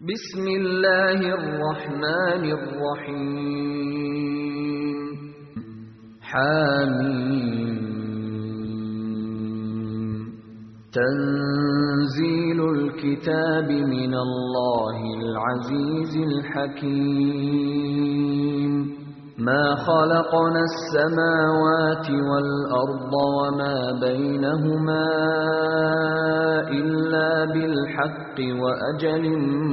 بسم الله الرحمن الرحيم حاميم تنزيل الكتاب من الله العزيز الحكيم ما خلقنا السماوات والأرض وما بينهما إلا بالحق وأجل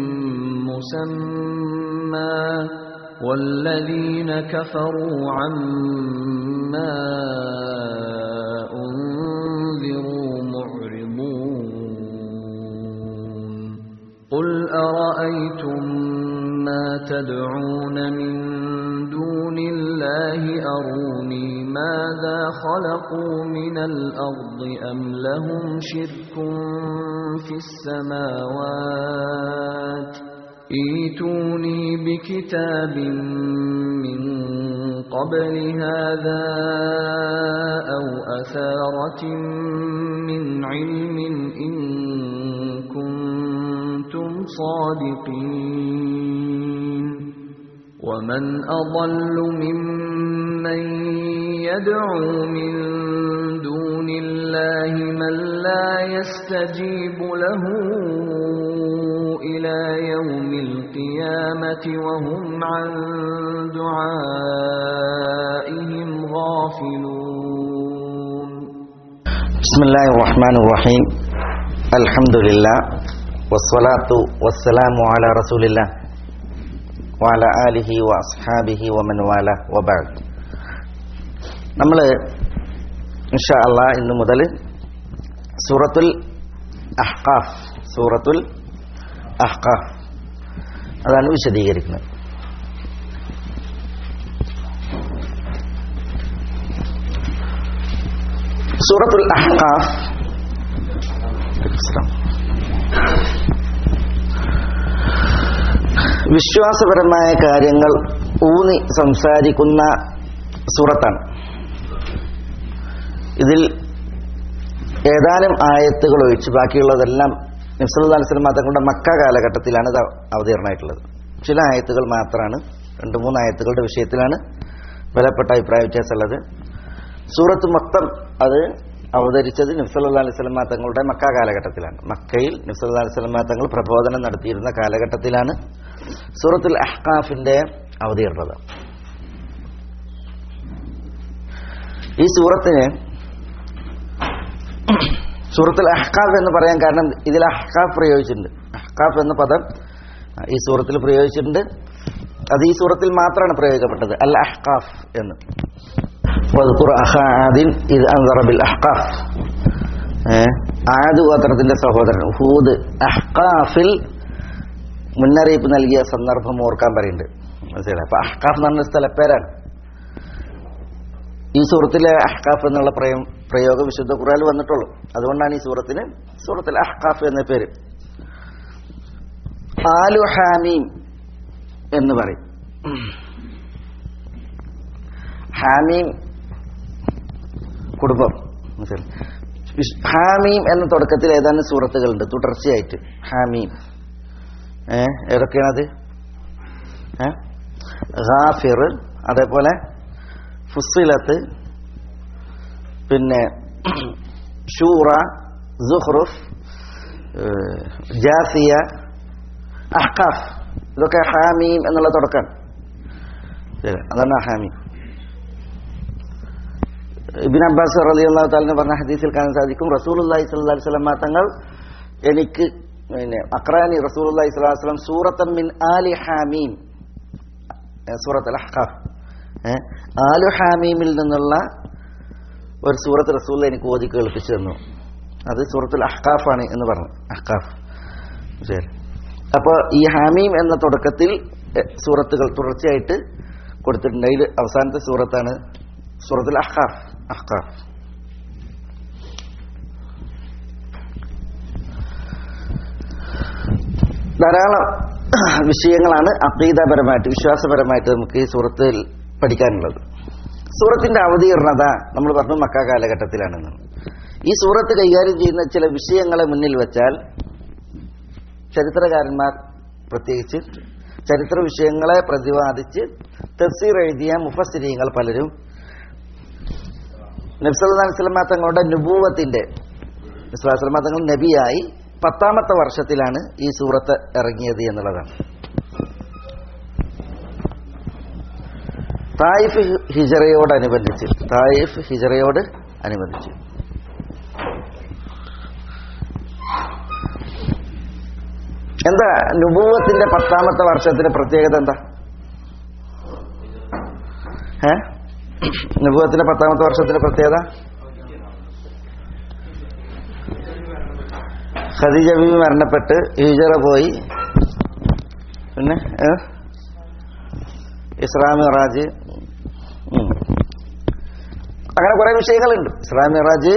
مسمى والذين كفروا عما أنذروا معرضون قل أرأيتم ما تدعون من دون الله أروني ماذا خلقوا من الأرض أم لهم شرك في السماوات ايتوني بكتاب من قبل هذا أو أثارة من علم إن كنتم صادقين ومن أضل ممن يدعو من دون الله من لا يستجيب له إلى يوم القيامة وهم عن دعائهم غافلون بسم الله الرحمن الرحيم الحمد لله والصلاة والسلام على رسول الله وعلى آله وأصحابه ومن والاه وبعد നമ്മൾ ഇൻഷാ അള്ളാ ഇന്ന് മുതൽ സൂറത്തുൽ അഹ്കാഫ് സൂറത്തുൽ അഹ്കാഫ് അതാണ് വിശദീകരിക്കുന്നത് സൂറത്തുൽ അഹ്കാഫ് വിശ്വാസപരമായ കാര്യങ്ങൾ ഊന്നി സംസാരിക്കുന്ന സൂറത്താണ് ഇതിൽ ഏതാനും ആയത്തുകൾ ഒഴിച്ച് ബാക്കിയുള്ളതെല്ലാം നിസ്ലാസ്ലം തങ്ങളുടെ മക്ക കാലഘട്ടത്തിലാണ് ഇത് അവതീർണമായിട്ടുള്ളത് ചില ആയത്തുകൾ മാത്രമാണ് രണ്ട് മൂന്ന് ആയത്തുകളുടെ വിഷയത്തിലാണ് ബലപ്പെട്ട അഭിപ്രായ വ്യത്യാസമുള്ളത് സൂറത്ത് മൊത്തം അത് അവതരിച്ചത് നിഫ്സല്ലാ അലൈഹി സ്വലമ തങ്ങളുടെ മക്ക കാലഘട്ടത്തിലാണ് മക്കയിൽ നിഫ്സല്ലാ അലൈഹി സ്വലമ തങ്ങൾ പ്രബോധനം നടത്തിയിരുന്ന കാലഘട്ടത്തിലാണ് സൂറത്തുൽ അഹ്കാഫിന്റെ അവതീർണത ഈ സൂറത്തിന് സൂറത്തുൽ അഹ്കാഫ് എന്ന് പറയാൻ കാരണം ഇതിൽ അഹ്കാഫ് പ്രയോഗിച്ചിട്ടുണ്ട് അഹ്കാഫ് എന്ന പദം ഈ സൂറത്തിൽ പ്രയോഗിച്ചിട്ടുണ്ട് അത് ഈ സൂറത്തിൽ മാത്രമാണ് പ്രയോഗിക്കപ്പെട്ടത് അൽ അഹ്കാഫ് എന്ന് ആദ് ഗോത്രത്തിന്റെ സഹോദരൻ ഹൂദ് അഹ്കാഫിൽ മുന്നറിയിപ്പ് നൽകിയ സന്ദർഭം ഓർക്കാൻ പറയുന്നുണ്ട് മനസ്സിലായി അപ്പൊ അഹ്കാഫ് എന്ന് പറഞ്ഞ സ്ഥലപ്പേരാണ് ഈ സൂറത്തിലെ അഹ്കാഫ് എന്നുള്ള പ്രയം പ്രയോഗം വിശുദ്ധ ഖുറാൽ വന്നിട്ടുള്ളൂ അതുകൊണ്ടാണ് ഈ സൂറത്തിന് സൂറത്തിൽ അഹ്കാഫ് എന്ന പേര് ആലു ഹാമീം എന്ന് പറയും ഹാമീം കുടുംബം ഹാമീം എന്ന തുടക്കത്തിൽ ഏതാനും സൂറത്തുകളുണ്ട് തുടർച്ചയായിട്ട് ഹാമീം ഏ ഏതൊക്കെയാണത് ഗാഫിർ അതേപോലെ ഫുസിലത്ത് പിന്നെ ഷൂറ സുഹ്റുഫ് ജാസിയ അഹ്കാഫ് ഇതൊക്കെ ഹാമീം എന്നുള്ള തുടക്കം അതാണ് ഹാമീം ഇബിൻ അബ്ബാസ് റലി അള്ളാഹു താലിന് പറഞ്ഞ ഹദീസിൽ കാണാൻ സാധിക്കും റസൂൽ അള്ളാഹി സ്വല്ലാ സ്വലമ തങ്ങൾ എനിക്ക് പിന്നെ അക്രാനി റസൂൽ അള്ളാഹി സ്വലാ വസ്ലം സൂറത്തൻ മിൻ ആലി ഹാമീം സൂറത്ത് അൽ അഹ്കാഫ് ആലു ഹാമീമിൽ നിന്നുള്ള ഒരു സൂറത്ത് റസൂൽ എനിക്ക് ഓതി കേൾപ്പിച്ചു തന്നു അത് സൂറത്തുൽ അഹ്കാഫാണ് എന്ന് പറഞ്ഞു അഹ്കാഫ് ശരി അപ്പോൾ ഈ ഹാമീം എന്ന തുടക്കത്തിൽ സൂറത്തുകൾ തുടർച്ചയായിട്ട് കൊടുത്തിട്ടുണ്ട് അതിൽ അവസാനത്തെ സൂറത്താണ് സൂറത്തുൽ അഹ്കാഫ് അഹ്കാഫ് ധാരാളം വിഷയങ്ങളാണ് അപ്രീതാപരമായിട്ട് വിശ്വാസപരമായിട്ട് നമുക്ക് ഈ സൂറത്തിൽ പഠിക്കാനുള്ളത് സൂറത്തിന്റെ അവതീർണത നമ്മൾ പറഞ്ഞു മക്ക കാലഘട്ടത്തിലാണെന്ന് ഈ സൂറത്ത് കൈകാര്യം ചെയ്യുന്ന ചില വിഷയങ്ങളെ മുന്നിൽ വെച്ചാൽ ചരിത്രകാരന്മാർ പ്രത്യേകിച്ച് ചരിത്ര വിഷയങ്ങളെ പ്രതിപാദിച്ച് തഫ്സീർ എഴുതിയ മുഫസ്സിരീങ്ങൾ പലരും നബ്സല്ലാസ്ലമ തങ്ങളുടെ നുബൂവത്തിന്റെ നബ്സല്ലാസ്ലമ തങ്ങൾ നബിയായി പത്താമത്തെ വർഷത്തിലാണ് ഈ സൂറത്ത് ഇറങ്ങിയത് എന്നുള്ളതാണ് തായിഫ് ഹിജറയോടനുബന്ധിച്ച് തായിഫ് ഹിജറയോട് അനുബന്ധിച്ച് എന്താ നുബൂവത്തിന്റെ പത്താമത്തെ വർഷത്തിന്റെ പ്രത്യേകത എന്താ ഏ നുബൂവത്തിന്റെ പത്താമത്തെ വർഷത്തിന്റെ പ്രത്യേകത ഖദീജ ബീവി മരണപ്പെട്ട് ഹിജറ പോയി പിന്നെ ഏ? ഇസ്ലാം മിറാജ് ഉം. അങ്ങനെ കുറെ വിഷയങ്ങളുണ്ട് ഇസ്ലാം മിറാജ്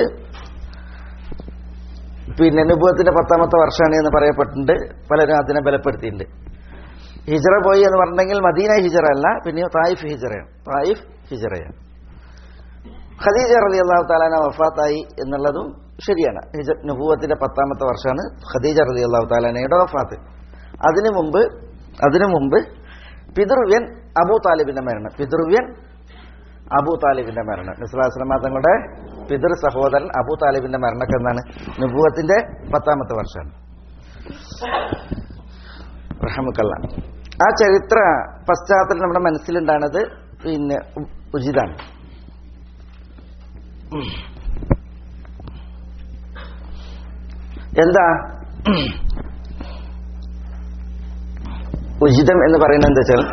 പിന്നെ നുബുവത്തിന്റെ പത്താമത്തെ വർഷമാണ് എന്ന് പറയപ്പെട്ടിട്ടുണ്ട് പലരും അതിനെ ബലപ്പെടുത്തിയിട്ടുണ്ട് ഹിജറ പോയി എന്ന് പറഞ്ഞെങ്കിൽ മദീന ഹിജറ അല്ല പിന്നെ തായിഫ് ഹിജറയാണ് തായിഫ് ഹിജറയാണ് ഖദീജ റലി അള്ളാഹു താലാന വഫാത്തായി എന്നുള്ളതും ശരിയാണ് ഹിജ നുബൂവത്തിന്റെ പത്താമത്തെ വർഷമാണ് ഖദീജ റലി അള്ളാഹു താലാനയുടെ വഫാത്ത് അതിനു മുമ്പ് അതിനു മുമ്പ് പിതൃവ്യൻ അബൂ താലിബിന്റെ മരണം പിതൃവ്യൻ അബൂ താലിബിന്റെ മരണം നിസ്ലാസ്ലമ തങ്ങളുടെ പിതൃ സഹോദരൻ അബൂ താലിബിന്റെ മരണമൊക്കെ എന്നാണ് നുബൂവത്തിന്റെ പത്താമത്തെ വർഷമാണ് റഹമുക്കല്ല ആ ചരിത്ര പശ്ചാത്തലം നമ്മുടെ മനസ്സിലുണ്ടാണത് പിന്നെ ഉ- ഉചിതാണ് എന്താ ഉചിതം എന്ന് പറയുന്നത് എന്താ വെച്ചാൽ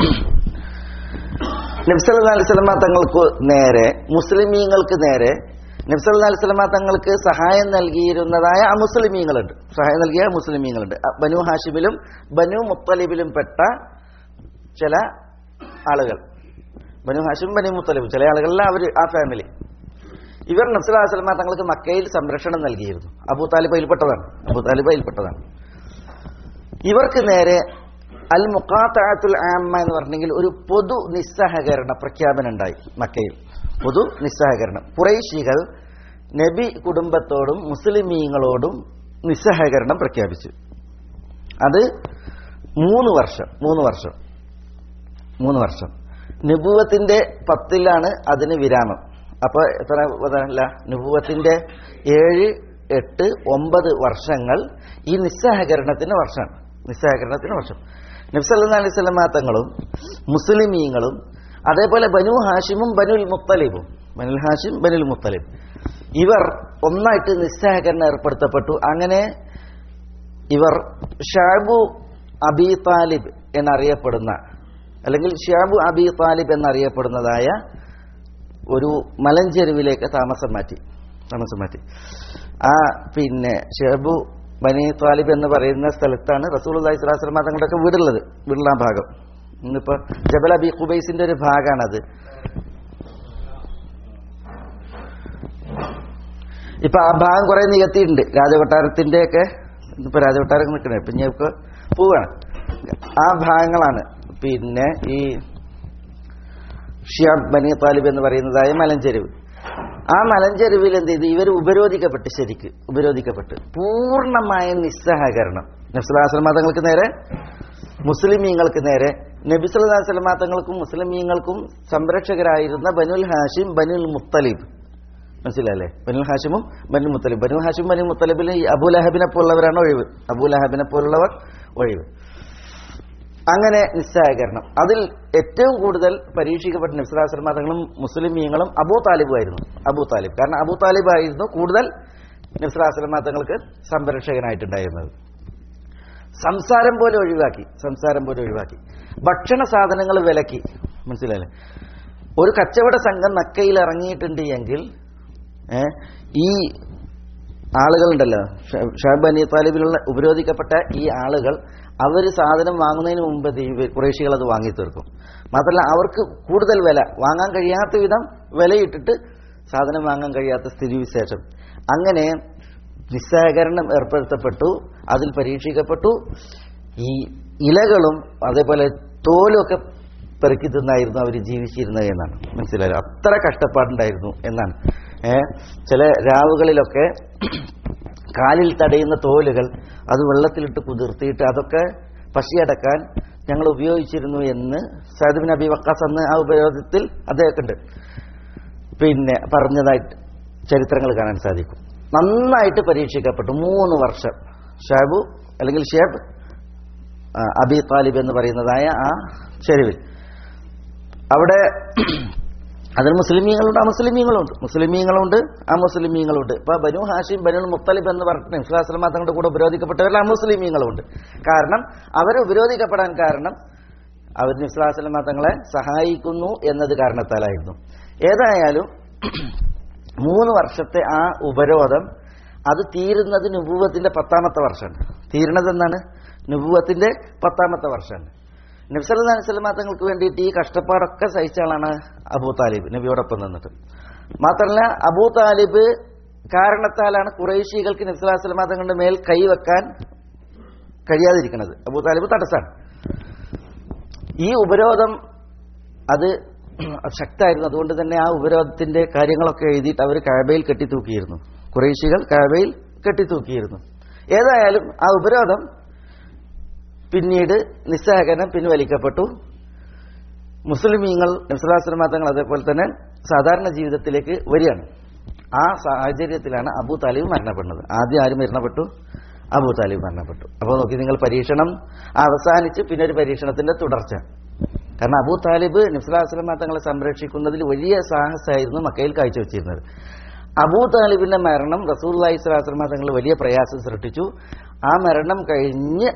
നബ്സല്ലാ അലിസ്ലമ തങ്ങൾക്ക് നേരെ മുസ്ലിമീങ്ങൾക്ക് നേരെ നബ്സല്ലാ അലിസ്ലമ തങ്ങൾക്ക് സഹായം നൽകിയിരുന്നതായ അമുസ്ലിമീങ്ങളുണ്ട് സഹായം നൽകിയ മുസ്ലിമീങ്ങളുണ്ട് അ- ബനു ഹാഷിമിലും ബനു മുത്തലിബിലും പെട്ട ചില ആളുകൾ ബനു ഹാഷിം ബനു മുത്തലിബ് ചില ആളുകളിൽ അവർ ആ ഫാമിലി ഇവർ നബ്സല്ലാ അലിസ്ലമ തങ്ങൾക്ക് മക്കയിൽ സംരക്ഷണം നൽകിയിരുന്നു അബൂ താലിബ് അതിൽപ്പെട്ടതാണ് അബൂ താലിബ് അതിൽപ്പെട്ടതാണ് ഇവർക്ക് നേരെ അൽ മുഖാത്താത്തുൽ ആമ്മ എന്ന് പറഞ്ഞെങ്കിൽ ഒരു പൊതു നിസ്സഹകരണ പ്രഖ്യാപനം ഉണ്ടായി മക്കയിൽ പൊതു നിസ്സഹകരണം കുറേശികൾ നബി കുടുംബത്തോടും മുസ്ലിമീങ്ങളോടും നിസ്സഹകരണം പ്രഖ്യാപിച്ചു അത് മൂന്ന് വർഷം മൂന്ന് വർഷം മൂന്ന് വർഷം നുബൂവത്തിന്റെ പത്തിലാണ് അതിന് വിരാമം അപ്പൊ എത്ര അല്ല നുബൂവത്തിന്റെ ഏഴ് എട്ട് ഒമ്പത് വർഷങ്ങൾ ഈ നിസ്സഹകരണത്തിന് വർഷമാണ് നിസ്സഹകരണത്തിന് വർഷം നബ്സല്ലാ അലൈഹി സ്വലമാ തങ്ങളും മുസ്ലിമീങ്ങളും അതേപോലെ ബനു ഹാഷിമും ബനുൽ മുത്തലിബും ബനുൽ ഹാഷിം ബനുൽ മുത്തലിബ് ഇവർ ഒന്നായിട്ട് നിസ്സഹകരണം ഏർപ്പെടുത്തപ്പെട്ടു അങ്ങനെ ഇവർ ഷാബു അബി താലിബ് എന്നറിയപ്പെടുന്ന അല്ലെങ്കിൽ ഷാബു അബി താലിബ് എന്നറിയപ്പെടുന്നതായ ഒരു മലഞ്ചെരുവിലേക്ക് താമസം മാറ്റി താമസം മാറ്റി ആ പിന്നെ ഷേബു ബനി താലിബ് എന്ന് പറയുന്ന സ്ഥലത്താണ് റസൂൽ അള്ളഹി സ്വലാസ്ലമ തങ്ങളുടെയൊക്കെ വീടുള്ളത് വീടുള്ള ആ ഭാഗം ഇന്നിപ്പോ ജബൽ അബി ഖുബൈസിന്റെ ഒരു ഭാഗമാണത് ഇപ്പൊ ആ ഭാഗം കുറെ നികത്തിയിട്ടുണ്ട് രാജകൊട്ടാരത്തിന്റെ ഒക്കെ ഇപ്പൊ രാജകൊട്ടാരം നിൽക്കണേ ഇപ്പൊ ഞാൻ ഇപ്പൊ പോവാണ് ആ ഭാഗങ്ങളാണ് പിന്നെ ഈ ഷിയാബ് ബനി താലിബ് എന്ന് പറയുന്നതായ മലഞ്ചെരുവ് ആ മലഞ്ചെരുവിൽ എന്ത് ചെയ്തു ഇവർ ഉപരോധിക്കപ്പെട്ട് ശരിക്ക് ഉപരോധിക്കപ്പെട്ട് പൂർണ്ണമായ നിസ്സഹകരണം നബ്സുലാസ്ലം മതങ്ങൾക്ക് നേരെ മുസ്ലിമീങ്ങൾക്ക് നേരെ നബി സുല്ലാസ്ലം മതങ്ങൾക്കും മുസ്ലിമീങ്ങൾക്കും സംരക്ഷകരായിരുന്ന ബനുൽ ഹാഷിം ബനുൽ മുത്തലിബ് മനസ്സിലല്ലേ ബനുൽ ഹാഷിമും ബനുൽ മുത്തലിബ് ബനുൽ ഹാഷിം ബനുൽ മുത്തലിബിൽ ഈ അബുലഹബിനെ പോലുള്ളവരാണ് ഒഴിവ് അബുലഹബിനെ പോലുള്ളവർ ഒഴിവ് അങ്ങനെ നിസ്സഹകരണം അതിൽ ഏറ്റവും കൂടുതൽ പരീക്ഷിക്കപ്പെട്ട നബ്സുലാസ്ലം തങ്ങളും മുസ്ലിമീങ്ങളും അബൂ താലിബുമായിരുന്നു അബൂ താലിബ് കാരണം അബൂ താലിബ് ആയിരുന്നു കൂടുതൽ നബ്സുലാസ്ലം തങ്ങൾക്ക് സംരക്ഷകനായിട്ടുണ്ടായിരുന്നത് സംസാരം പോലെ ഒഴിവാക്കി സംസാരം പോലെ ഒഴിവാക്കി ഭക്ഷണ സാധനങ്ങൾ വിലക്കി മനസ്സിലായില്ലേ ഒരു കച്ചവട സംഘം നക്കയിൽ ഇറങ്ങിയിട്ടുണ്ട് എങ്കിൽ ഏ, ഈ ആളുകളുണ്ടല്ലോ ഷ- ഷാബ് അനി താലിബിലുള്ള ഉപരോധിക്കപ്പെട്ട ഈ ആളുകൾ അവർ സാധനം വാങ്ങുന്നതിന് മുമ്പ് ഈ കുറേശികൾ അത് വാങ്ങി തീർക്കും മാത്രമല്ല അവർക്ക് കൂടുതൽ വില വാങ്ങാൻ കഴിയാത്ത വിധം വിലയിട്ടിട്ട് സാധനം വാങ്ങാൻ കഴിയാത്ത സ്ഥിതിവിശേഷം അങ്ങനെ നിസ്സഹകരണം ഏർപ്പെടുത്തപ്പെട്ടു അതിൽ പരീക്ഷിക്കപ്പെട്ടു ഈ ഇലകളും അതേപോലെ തോലുമൊക്കെ പെറുക്കി തിന്നായിരുന്നു അവർ ജീവിച്ചിരുന്നത് എന്നാണ് മനസ്സിലായത് അത്ര കഷ്ടപ്പാടുണ്ടായിരുന്നു എന്നാണ് ഏ ചില രാവുകളിലൊക്കെ കാലിൽ തടയുന്ന തോലുകൾ അത് വെള്ളത്തിലിട്ട് കുതിർത്തിയിട്ട് അതൊക്കെ പശിയടക്കാൻ ഞങ്ങൾ ഉപയോഗിച്ചിരുന്നു എന്ന് സൈദ് ബിൻ അബി വക്കാസ് അന്ന് ആ ഉപയോഗത്തിൽ അദ്ദേഹത്തിണ്ട് പിന്നെ പറഞ്ഞതായിട്ട് ചരിത്രങ്ങൾ കാണാൻ സാധിക്കും നന്നായിട്ട് പരീക്ഷിക്കപ്പെട്ടു മൂന്ന് വർഷം ഷാബു അല്ലെങ്കിൽ ഷേബ് ആ, അബി താലിബ് എന്ന് പറയുന്നതായ ആ ചെരുവിൽ അവിടെ അതിൽ മുസ്ലിമീങ്ങളുണ്ട് അമുസ്ലിമീങ്ങളുണ്ട് മുസ്ലിമീങ്ങളുണ്ട് അമുസ്ലിമീങ്ങളുണ്ട് ഇപ്പൊ ബനു ഹാഷിം ബനു മുത്തലിബ് എന്ന് പറഞ്ഞിട്ട് ഇസ്ലാസ്ലമ തങ്ങളുടെ കൂടെ ഉപരോധിക്കപ്പെട്ടവരിൽ അമുസ്ലിമീങ്ങളുണ്ട് കാരണം അവർ ഉപരോധിക്കപ്പെടാൻ കാരണം അവർ നിസ്ലാസ്ലമ തങ്ങളെ സഹായിക്കുന്നു എന്നത് കാരണത്താലായിരുന്നു ഏതായാലും മൂന്ന് വർഷത്തെ ആ ഉപരോധം അത് തീരുന്നത് നുപൂവത്തിന്റെ പത്താമത്തെ വർഷമാണ് തീരുന്നത് എന്താണ് നുപൂവത്തിന്റെ പത്താമത്തെ വർഷമാണ് നബ്സല്ലാ അലിസ്ലാം തങ്ങൾക്ക് വേണ്ടിയിട്ട് ഈ കഷ്ടപ്പാടൊക്കെ സഹിച്ച ആളാണ് അബൂ താലിബ് നബിയോടൊപ്പം നിന്നിട്ട് മാത്രമല്ല അബൂ താലിബ് കാരണത്താലാണ് കുറേശികൾക്ക് നബ്സല്ലാ സ്വലമ തങ്ങളുടെ മേൽ കൈവെക്കാൻ കഴിയാതിരിക്കുന്നത് അബൂ താലിബ് തടസ്സാണ് ഈ ഉപരോധം അത് ശക്തമായിരുന്നു അതുകൊണ്ട് തന്നെ ആ ഉപരോധത്തിന്റെ കാര്യങ്ങളൊക്കെ എഴുതിയിട്ട് അവർ കാബയിൽ കെട്ടിത്തൂക്കിയിരുന്നു കുറേശികൾ കാബയിൽ കെട്ടിത്തൂക്കിയിരുന്നു ഏതായാലും ആ ഉപരോധം പിന്നീട് നിസ്സഹകരണം പിൻവലിക്കപ്പെട്ടു മുസ്ലിമീങ്ങൾ നബ്സലാസ്ലമ തങ്ങൾ അതേപോലെ തന്നെ സാധാരണ ജീവിതത്തിലേക്ക് വരികയാണ് ആ സാഹചര്യത്തിലാണ് അബൂ താലിബ് മരണപ്പെടുന്നത് ആദ്യം ആരും മരണപ്പെട്ടു അബൂ താലിബ് മരണപ്പെട്ടു അപ്പോൾ നോക്കി നിങ്ങൾ പരീക്ഷണം അവസാനിച്ച് പിന്നെ ഒരു പരീക്ഷണത്തിന്റെ തുടർച്ച കാരണം അബൂ താലിബ് നബ്സലാസ്ലമ തങ്ങളെ സംരക്ഷിക്കുന്നതിൽ വലിയ സാഹസമായിരുന്നു മക്കയിൽ കാഴ്ചവെച്ചിരുന്നത് അബൂ താലിബിന്റെ മരണം റസൂൽ അലൈഹി സ്വലാസ്ലമ തങ്ങൾ വലിയ പ്രയാസം സൃഷ്ടിച്ചു ആ മരണം കഴിഞ്ഞ്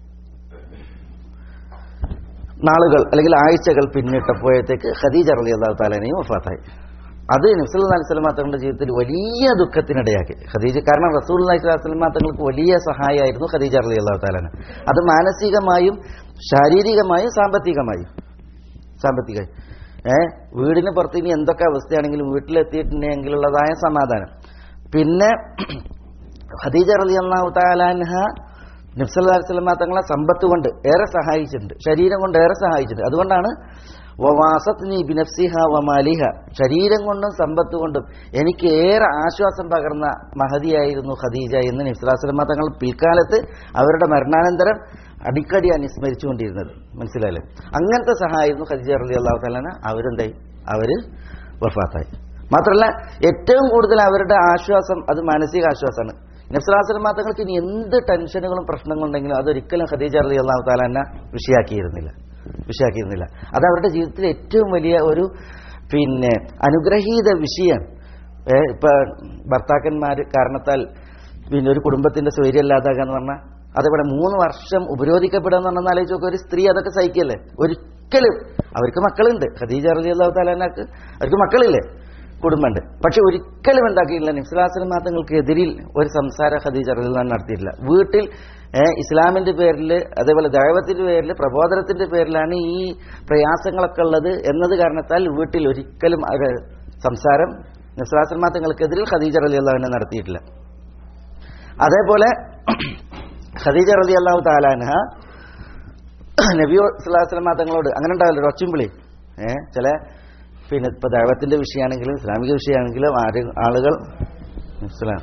നാളുകൾ അല്ലെങ്കിൽ ആഴ്ചകൾ പിന്നിട്ടപ്പോഴത്തേക്ക് ഖദീജ റലി അള്ളാഹു താലാനെയും വഫാത്തായി അത് നബ്സുൽ അലൈഹി സ്വലമ തങ്ങളുടെ ജീവിതത്തിൽ വലിയ ദുഃഖത്തിനിടയാക്കി ഖദീജ കാരണം റസൂൽ അലൈഹി സ്വലാസ്ലമ തങ്ങൾക്ക് വലിയ സഹായമായിരുന്നു ഖദീജ റലി അള്ളാഹു താലാന് അത് മാനസികമായും ശാരീരികമായും സാമ്പത്തികമായും സാമ്പത്തികമായി ഏ വീടിന് പുറത്ത് ഇനി എന്തൊക്കെ അവസ്ഥയാണെങ്കിലും വീട്ടിലെത്തിയിട്ടുണ്ടെങ്കിലുള്ളതായ സമാധാനം പിന്നെ ഖദീജ റലി അള്ളാഹു താലാൻഹ നബ്സല്ലാ സ്വലമ തങ്ങളെ സമ്പത്ത് കൊണ്ട് ഏറെ സഹായിച്ചിട്ടുണ്ട് ശരീരം കൊണ്ട് ഏറെ സ്വഹായിച്ചിട്ടുണ്ട് അതുകൊണ്ടാണ് വവാസത്നി ബിനഫ്സിഹ വമാലിഹ ശരീരം കൊണ്ടും സമ്പത്ത് കൊണ്ടും എനിക്ക് ഏറെ ആശ്വാസം പകർന്ന മഹതിയായിരുന്നു ഖദീജ എന്ന് നബ്സലാസ്ലമ തങ്ങൾ പിൽക്കാലത്ത് അവരുടെ മരണാനന്തരം അടിക്കടി അനുസ്മരിച്ചുകൊണ്ടിരുന്നത് മനസ്സിലായില്ലേ അങ്ങനത്തെ സഹായമായിരുന്നു ഖദീജ റലി അള്ളാഹു തലാന അവരെന്തായി അവര് വഫാത്തായി മാത്രമല്ല ഏറ്റവും കൂടുതൽ അവരുടെ ആശ്വാസം അത് മാനസിക ആശ്വാസമാണ് നബ്സലാസ്ലമ തങ്ങൾക്ക് ഇനി എന്ത് ടെൻഷനുകളും പ്രശ്നങ്ങളും ഉണ്ടെങ്കിലും അതൊരിക്കലും ഖദീജ റലി അള്ളാഹു താലാന വിഷയാക്കിയിരുന്നില്ല വിഷയാക്കിയിരുന്നില്ല അത് അവരുടെ ജീവിതത്തിലെ ഏറ്റവും വലിയ ഒരു പിന്നെ അനുഗ്രഹീത വിഷയം ഏ, ഇപ്പൊ ഭർത്താക്കന്മാർ കാരണത്താൽ പിന്നെ ഒരു കുടുംബത്തിന്റെ സ്വൈര്യമില്ലാതാകുക എന്ന് പറഞ്ഞാൽ അതേപോലെ മൂന്ന് വർഷം ഉപരോധിക്കപ്പെടുക എന്ന് പറഞ്ഞാൽ ആലോചിച്ച് നോക്കുക ഒരു സ്ത്രീ അതൊക്കെ സഹിക്കല്ലേ ഒരിക്കലും അവർക്ക് മക്കളുണ്ട് ഖദീജ റലി അള്ളാഹു താലാനക്ക് അവർക്ക് മക്കളില്ലേ കുടുംബമുണ്ട് പക്ഷെ ഒരിക്കലും എന്താക്കിയില്ല നിസ്ലാസിന് മാത്രങ്ങൾക്ക് എതിരിൽ ഒരു സംസാര ഖദീജ റളിയല്ലാഹു നടത്തിയിട്ടില്ല വീട്ടിൽ ഏഹ്, ഇസ്ലാമിന്റെ പേരിൽ അതേപോലെ ദൈവത്തിന്റെ പേരിൽ പ്രബോധനത്തിന്റെ പേരിലാണ് ഈ പ്രയാസങ്ങളൊക്കെ ഉള്ളത് എന്നത് കാരണത്താൽ വീട്ടിൽ ഒരിക്കലും ഒരു സംസാരം നിസ്ലാസിന് മാത്രങ്ങൾക്കെതിരിൽ ഖദീജ റലി അള്ളാഹുവിനെ നടത്തിയിട്ടില്ല അതേപോലെ ഖദീജ റലി അള്ളാഹു താലാൻഹ നബി സ്വലാസ്ലമ തങ്ങളോട് അങ്ങനെ ഉണ്ടാവില്ല ഒരു ഒച്ചുംവിളി ഏഹ് ചില പിന്നെ ഇപ്പൊ ദൈവത്തിന്റെ വിഷയമാണെങ്കിലും ഇസ്ലാമിക വിഷയമാണെങ്കിലും ആര് ആളുകൾ ഇസ്ലാം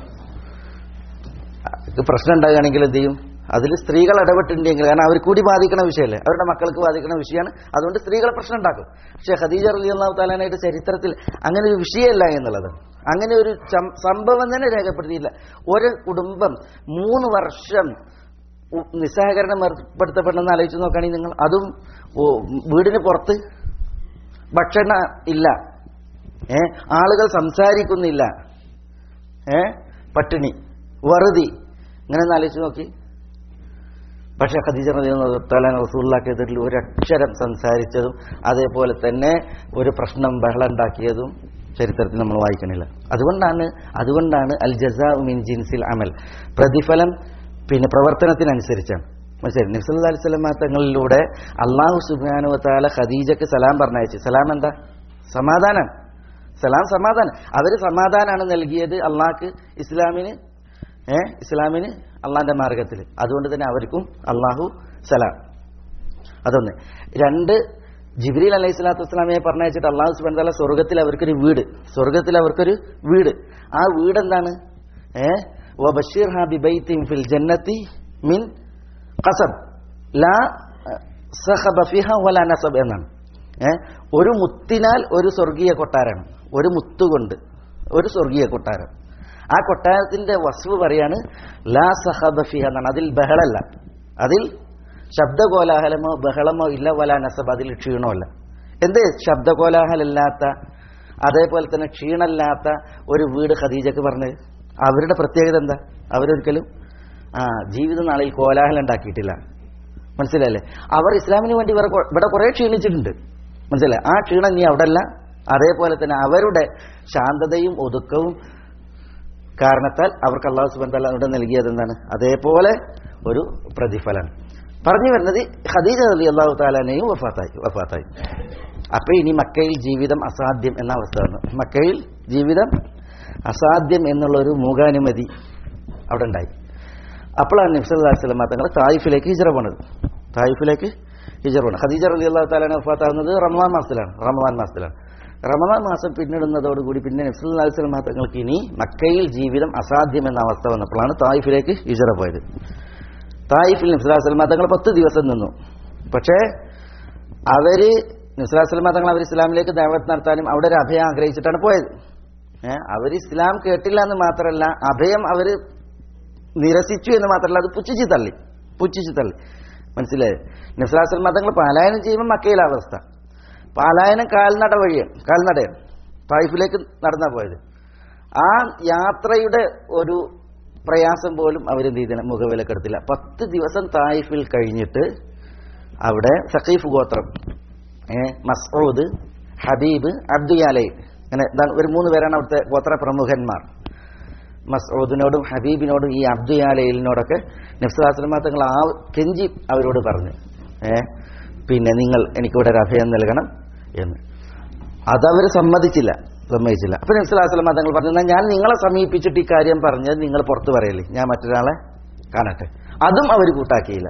ആ, പ്രശ്നം ഉണ്ടാകുകയാണെങ്കിൽ എന്ത് ചെയ്യും അതിൽ സ്ത്രീകൾ ഇടപെട്ടിട്ടുണ്ടെങ്കിൽ കാരണം അവർ കൂടി ബാധിക്കണ വിഷയമല്ലേ അവരുടെ മക്കൾക്ക് ബാധിക്കുന്ന വിഷയമാണ് അതുകൊണ്ട് സ്ത്രീകളെ പ്രശ്നം ഉണ്ടാക്കും പക്ഷേ ഖദീജ റലി അള്ളാഹു താലാനായിട്ട് ചരിത്രത്തിൽ അങ്ങനെ ഒരു വിഷയമല്ല എന്നുള്ളത് അങ്ങനെ ഒരു സം- സംഭവം തന്നെ രേഖപ്പെടുത്തിയില്ല ഒരു കുടുംബം മൂന്ന് വർഷം ഉ- നിസ്സഹകരണം ഏർപ്പെടുത്തപ്പെടുന്ന ആലോചിച്ച് നോക്കുകയാണെങ്കിൽ നിങ്ങൾ അതും ഓ, വീടിന് പുറത്ത് ഭക്ഷണ ഇല്ല ഏ ആളുകൾ സംസാരിക്കുന്നില്ല ഏ പട്ടിണി വറുതി ഇങ്ങനെ ഒന്ന് ആലോചിച്ച് നോക്കി പക്ഷെ ഖദീജ റളിയല്ലാഹു റസൂള്ളാക്കെതിരിൽ ഒരു അക്ഷരം സംസാരിച്ചതും അതേപോലെ തന്നെ ഒരു പ്രശ്നം ബഹളം ഉണ്ടാക്കിയതും ചരിത്രത്തിൽ നമ്മൾ വായിക്കണില്ല അതുകൊണ്ടാണ് അതുകൊണ്ടാണ് അൽ ജസാ മിൻ ജിൻസിൽ അമൽ പ്രതിഫലം പിന്നെ പ്രവർത്തനത്തിനനുസരിച്ചാണ് മനസ്സിലായി നബ്സല്ലാ അലൈഹി സ്വലമ തങ്ങളിലൂടെ അള്ളാഹു സുബാനു താല ഖദീജക്ക് സലാം പറഞ്ഞയച്ചു സലാം എന്താ സമാധാനം സലാം സമാധാനം അവര് സമാധാനമാണ് നൽകിയത് അള്ളാഹ്ക്ക് ഇസ്ലാമിന് ഏ ഇസ്ലാമിന് അള്ളാന്റെ മാർഗത്തിൽ അതുകൊണ്ട് തന്നെ അവർക്കും അള്ളാഹു സലാം അതൊന്ന് രണ്ട് ജിബ്രീൽ അലൈഹി സ്വലാത്തു വസ്സലാമയെ പറഞ്ഞയച്ചിട്ട് അള്ളാഹു സുബാൻ താല സ്വർഗത്തിൽ അവർക്കൊരു വീട് സ്വർഗത്തിൽ അവർക്കൊരു വീട് ആ വീട് എന്താണ് ഏ വബഷീർ ഹാ ബിബൈത്തിൻ ഫിൽ ജന്നത്തി മിൻ ഖസബ് ലാ സഹബ ഫിഹ വല നസബ് എന്നാണ് ഏ ഒരു മുത്തിനാൽ ഒരു സ്വർഗീയ കൊട്ടാരമാണ് ഒരു മുത്തുകൊണ്ട് ഒരു സ്വർഗീയ കൊട്ടാരം ആ കൊട്ടാരത്തിന്റെ വസ്തു പറയാണ് ലാ സഹബ ഫിഹ എന്നാണ് അതിൽ ബഹളല്ല അതിൽ ശബ്ദകോലാഹലമോ ബഹളമോ ഇല്ല വല നസബ് അതിൽ ക്ഷീണമല്ല എന്ത് ശബ്ദകോലാഹലമില്ലാത്ത അതേപോലെ തന്നെ ക്ഷീണമില്ലാത്ത ഒരു വീട് ഖദീജക്ക് പറഞ്ഞത് അവരുടെ പ്രത്യേകത എന്താ അവരൊരിക്കലും ആ ജീവിത നാളിൽ കോലാഹലം ഉണ്ടാക്കിയിട്ടില്ല മനസ്സിലല്ലേ അവർ ഇസ്ലാമിന് വേണ്ടി ഇവരെ കൊ- ഇവിടെ കുറെ ക്ഷീണിച്ചിട്ടുണ്ട് മനസ്സിലായി ആ ക്ഷീണം ഇനി അവിടെ അല്ല അതേപോലെ തന്നെ അവരുടെ ശാന്തതയും ഒതുക്കവും കാരണത്താൽ അവർക്ക് അള്ളാഹു സുബാൻ തല ഇവിടെ നൽകിയത് എന്താണ് അതേപോലെ ഒരു പ്രതിഫലം പറഞ്ഞു വരുന്നത് ഖദീജ അലി അള്ളാഹു താലാനെയും വഫാത്തായി വഫാത്തായി അപ്പൊ ഇനി മക്കയിൽ ജീവിതം അസാധ്യം എന്ന അവസ്ഥ വന്നു മക്കയിൽ ജീവിതം അസാധ്യം എന്നുള്ളൊരു മൂകാനുമതി അവിടെ ഉണ്ടായി അപ്പോഴാണ് നബ്സല്ലാസ്ലമ തങ്ങൾ തായിഫിലേക്ക് ഹിജറ പോണത് തായിഫിലേക്ക് ഹിജറ പോണത് ഖദീജ അലി അള്ളാഹു താലാനെ വഫാത്താകുന്നത് റമദാൻ മാസത്തിലാണ് റമദാൻ മാസത്തിലാണ് റമദാൻ മാസം പിന്നിടുന്നതോടുകൂടി പിന്നെ നബ്സല്ലാസ്ലമ തങ്ങൾക്ക് ഇനി മക്കയിൽ ജീവിതം അസാധ്യം എന്ന അവസ്ഥ വന്നപ്പോഴാണ് തായിഫിലേക്ക് ഹിജറ പോയത് തായിഫിൽ നബ്സല്ലാസ്ലമ തങ്ങൾ പത്ത് ദിവസം നിന്നു പക്ഷേ അവര് നബ്സല്ലാസ്ലമ തങ്ങൾ അവർ ഇസ്ലാമിലേക്ക് ദൈവത്ത് നടത്താനും അവിടെ ഒരു അഭയം ആഗ്രഹിച്ചിട്ടാണ് പോയത് ഏഹ് അവർ ഇസ്ലാം കേട്ടില്ല എന്ന് മാത്രമല്ല അഭയം അവര് നിരസിച്ചു എന്ന് മാത്രമല്ല അത് പുച്ഛിച്ച് തള്ളി പുച്ഛിച്ച് തള്ളി മനസ്സിലായി നസ്രാസൽ മതങ്ങൾ പാലായനം ചെയ്യുമ്പോൾ മക്കയിലെ അവസ്ഥ പാലായനം കാൽനട വഴിയാണ് കാൽനടയാണ് തായിഫിലേക്ക് നടന്നാ പോയത് ആ യാത്രയുടെ ഒരു പ്രയാസം പോലും അവരെന്ത് ചെയ്തില്ല മുഖവിലക്കെടുത്തില്ല പത്ത് ദിവസം തായിഫിൽ കഴിഞ്ഞിട്ട് അവിടെ സഖീഫ് ഗോത്രം ഏ, മസ്ഊദ് ഹബീബ് അബ്ദുയാലൈ അങ്ങനെ ഇതാണ് ഒരു മൂന്ന് പേരാണ് അവിടുത്തെ ഗോത്ര പ്രമുഖന്മാർ മസ്ഊദിനോടും ഹബീബിനോടും ഈ അബ്ദുയാലയിലിനോടൊക്കെ നബ്സുലാസ്ലമ തങ്ങൾ ആ കെഞ്ചി അവരോട് പറഞ്ഞു ഏ പിന്നെ നിങ്ങൾ എനിക്കിവിടെ ഒരു അഭയം നൽകണം എന്ന് അതവർ സമ്മതിച്ചില്ല സമ്മതിച്ചില്ല അപ്പൊ നബ്സുലാസ്ലമ തങ്ങൾ പറഞ്ഞു "എന്നാ ഞാൻ നിങ്ങളെ സമീപിച്ചിട്ട് ഈ കാര്യം പറഞ്ഞത് നിങ്ങൾ പുറത്ത് പറയല്ലേ ഞാൻ മറ്റൊരാളെ കാണട്ടെ അതും അവർ കൂട്ടാക്കിയില്ല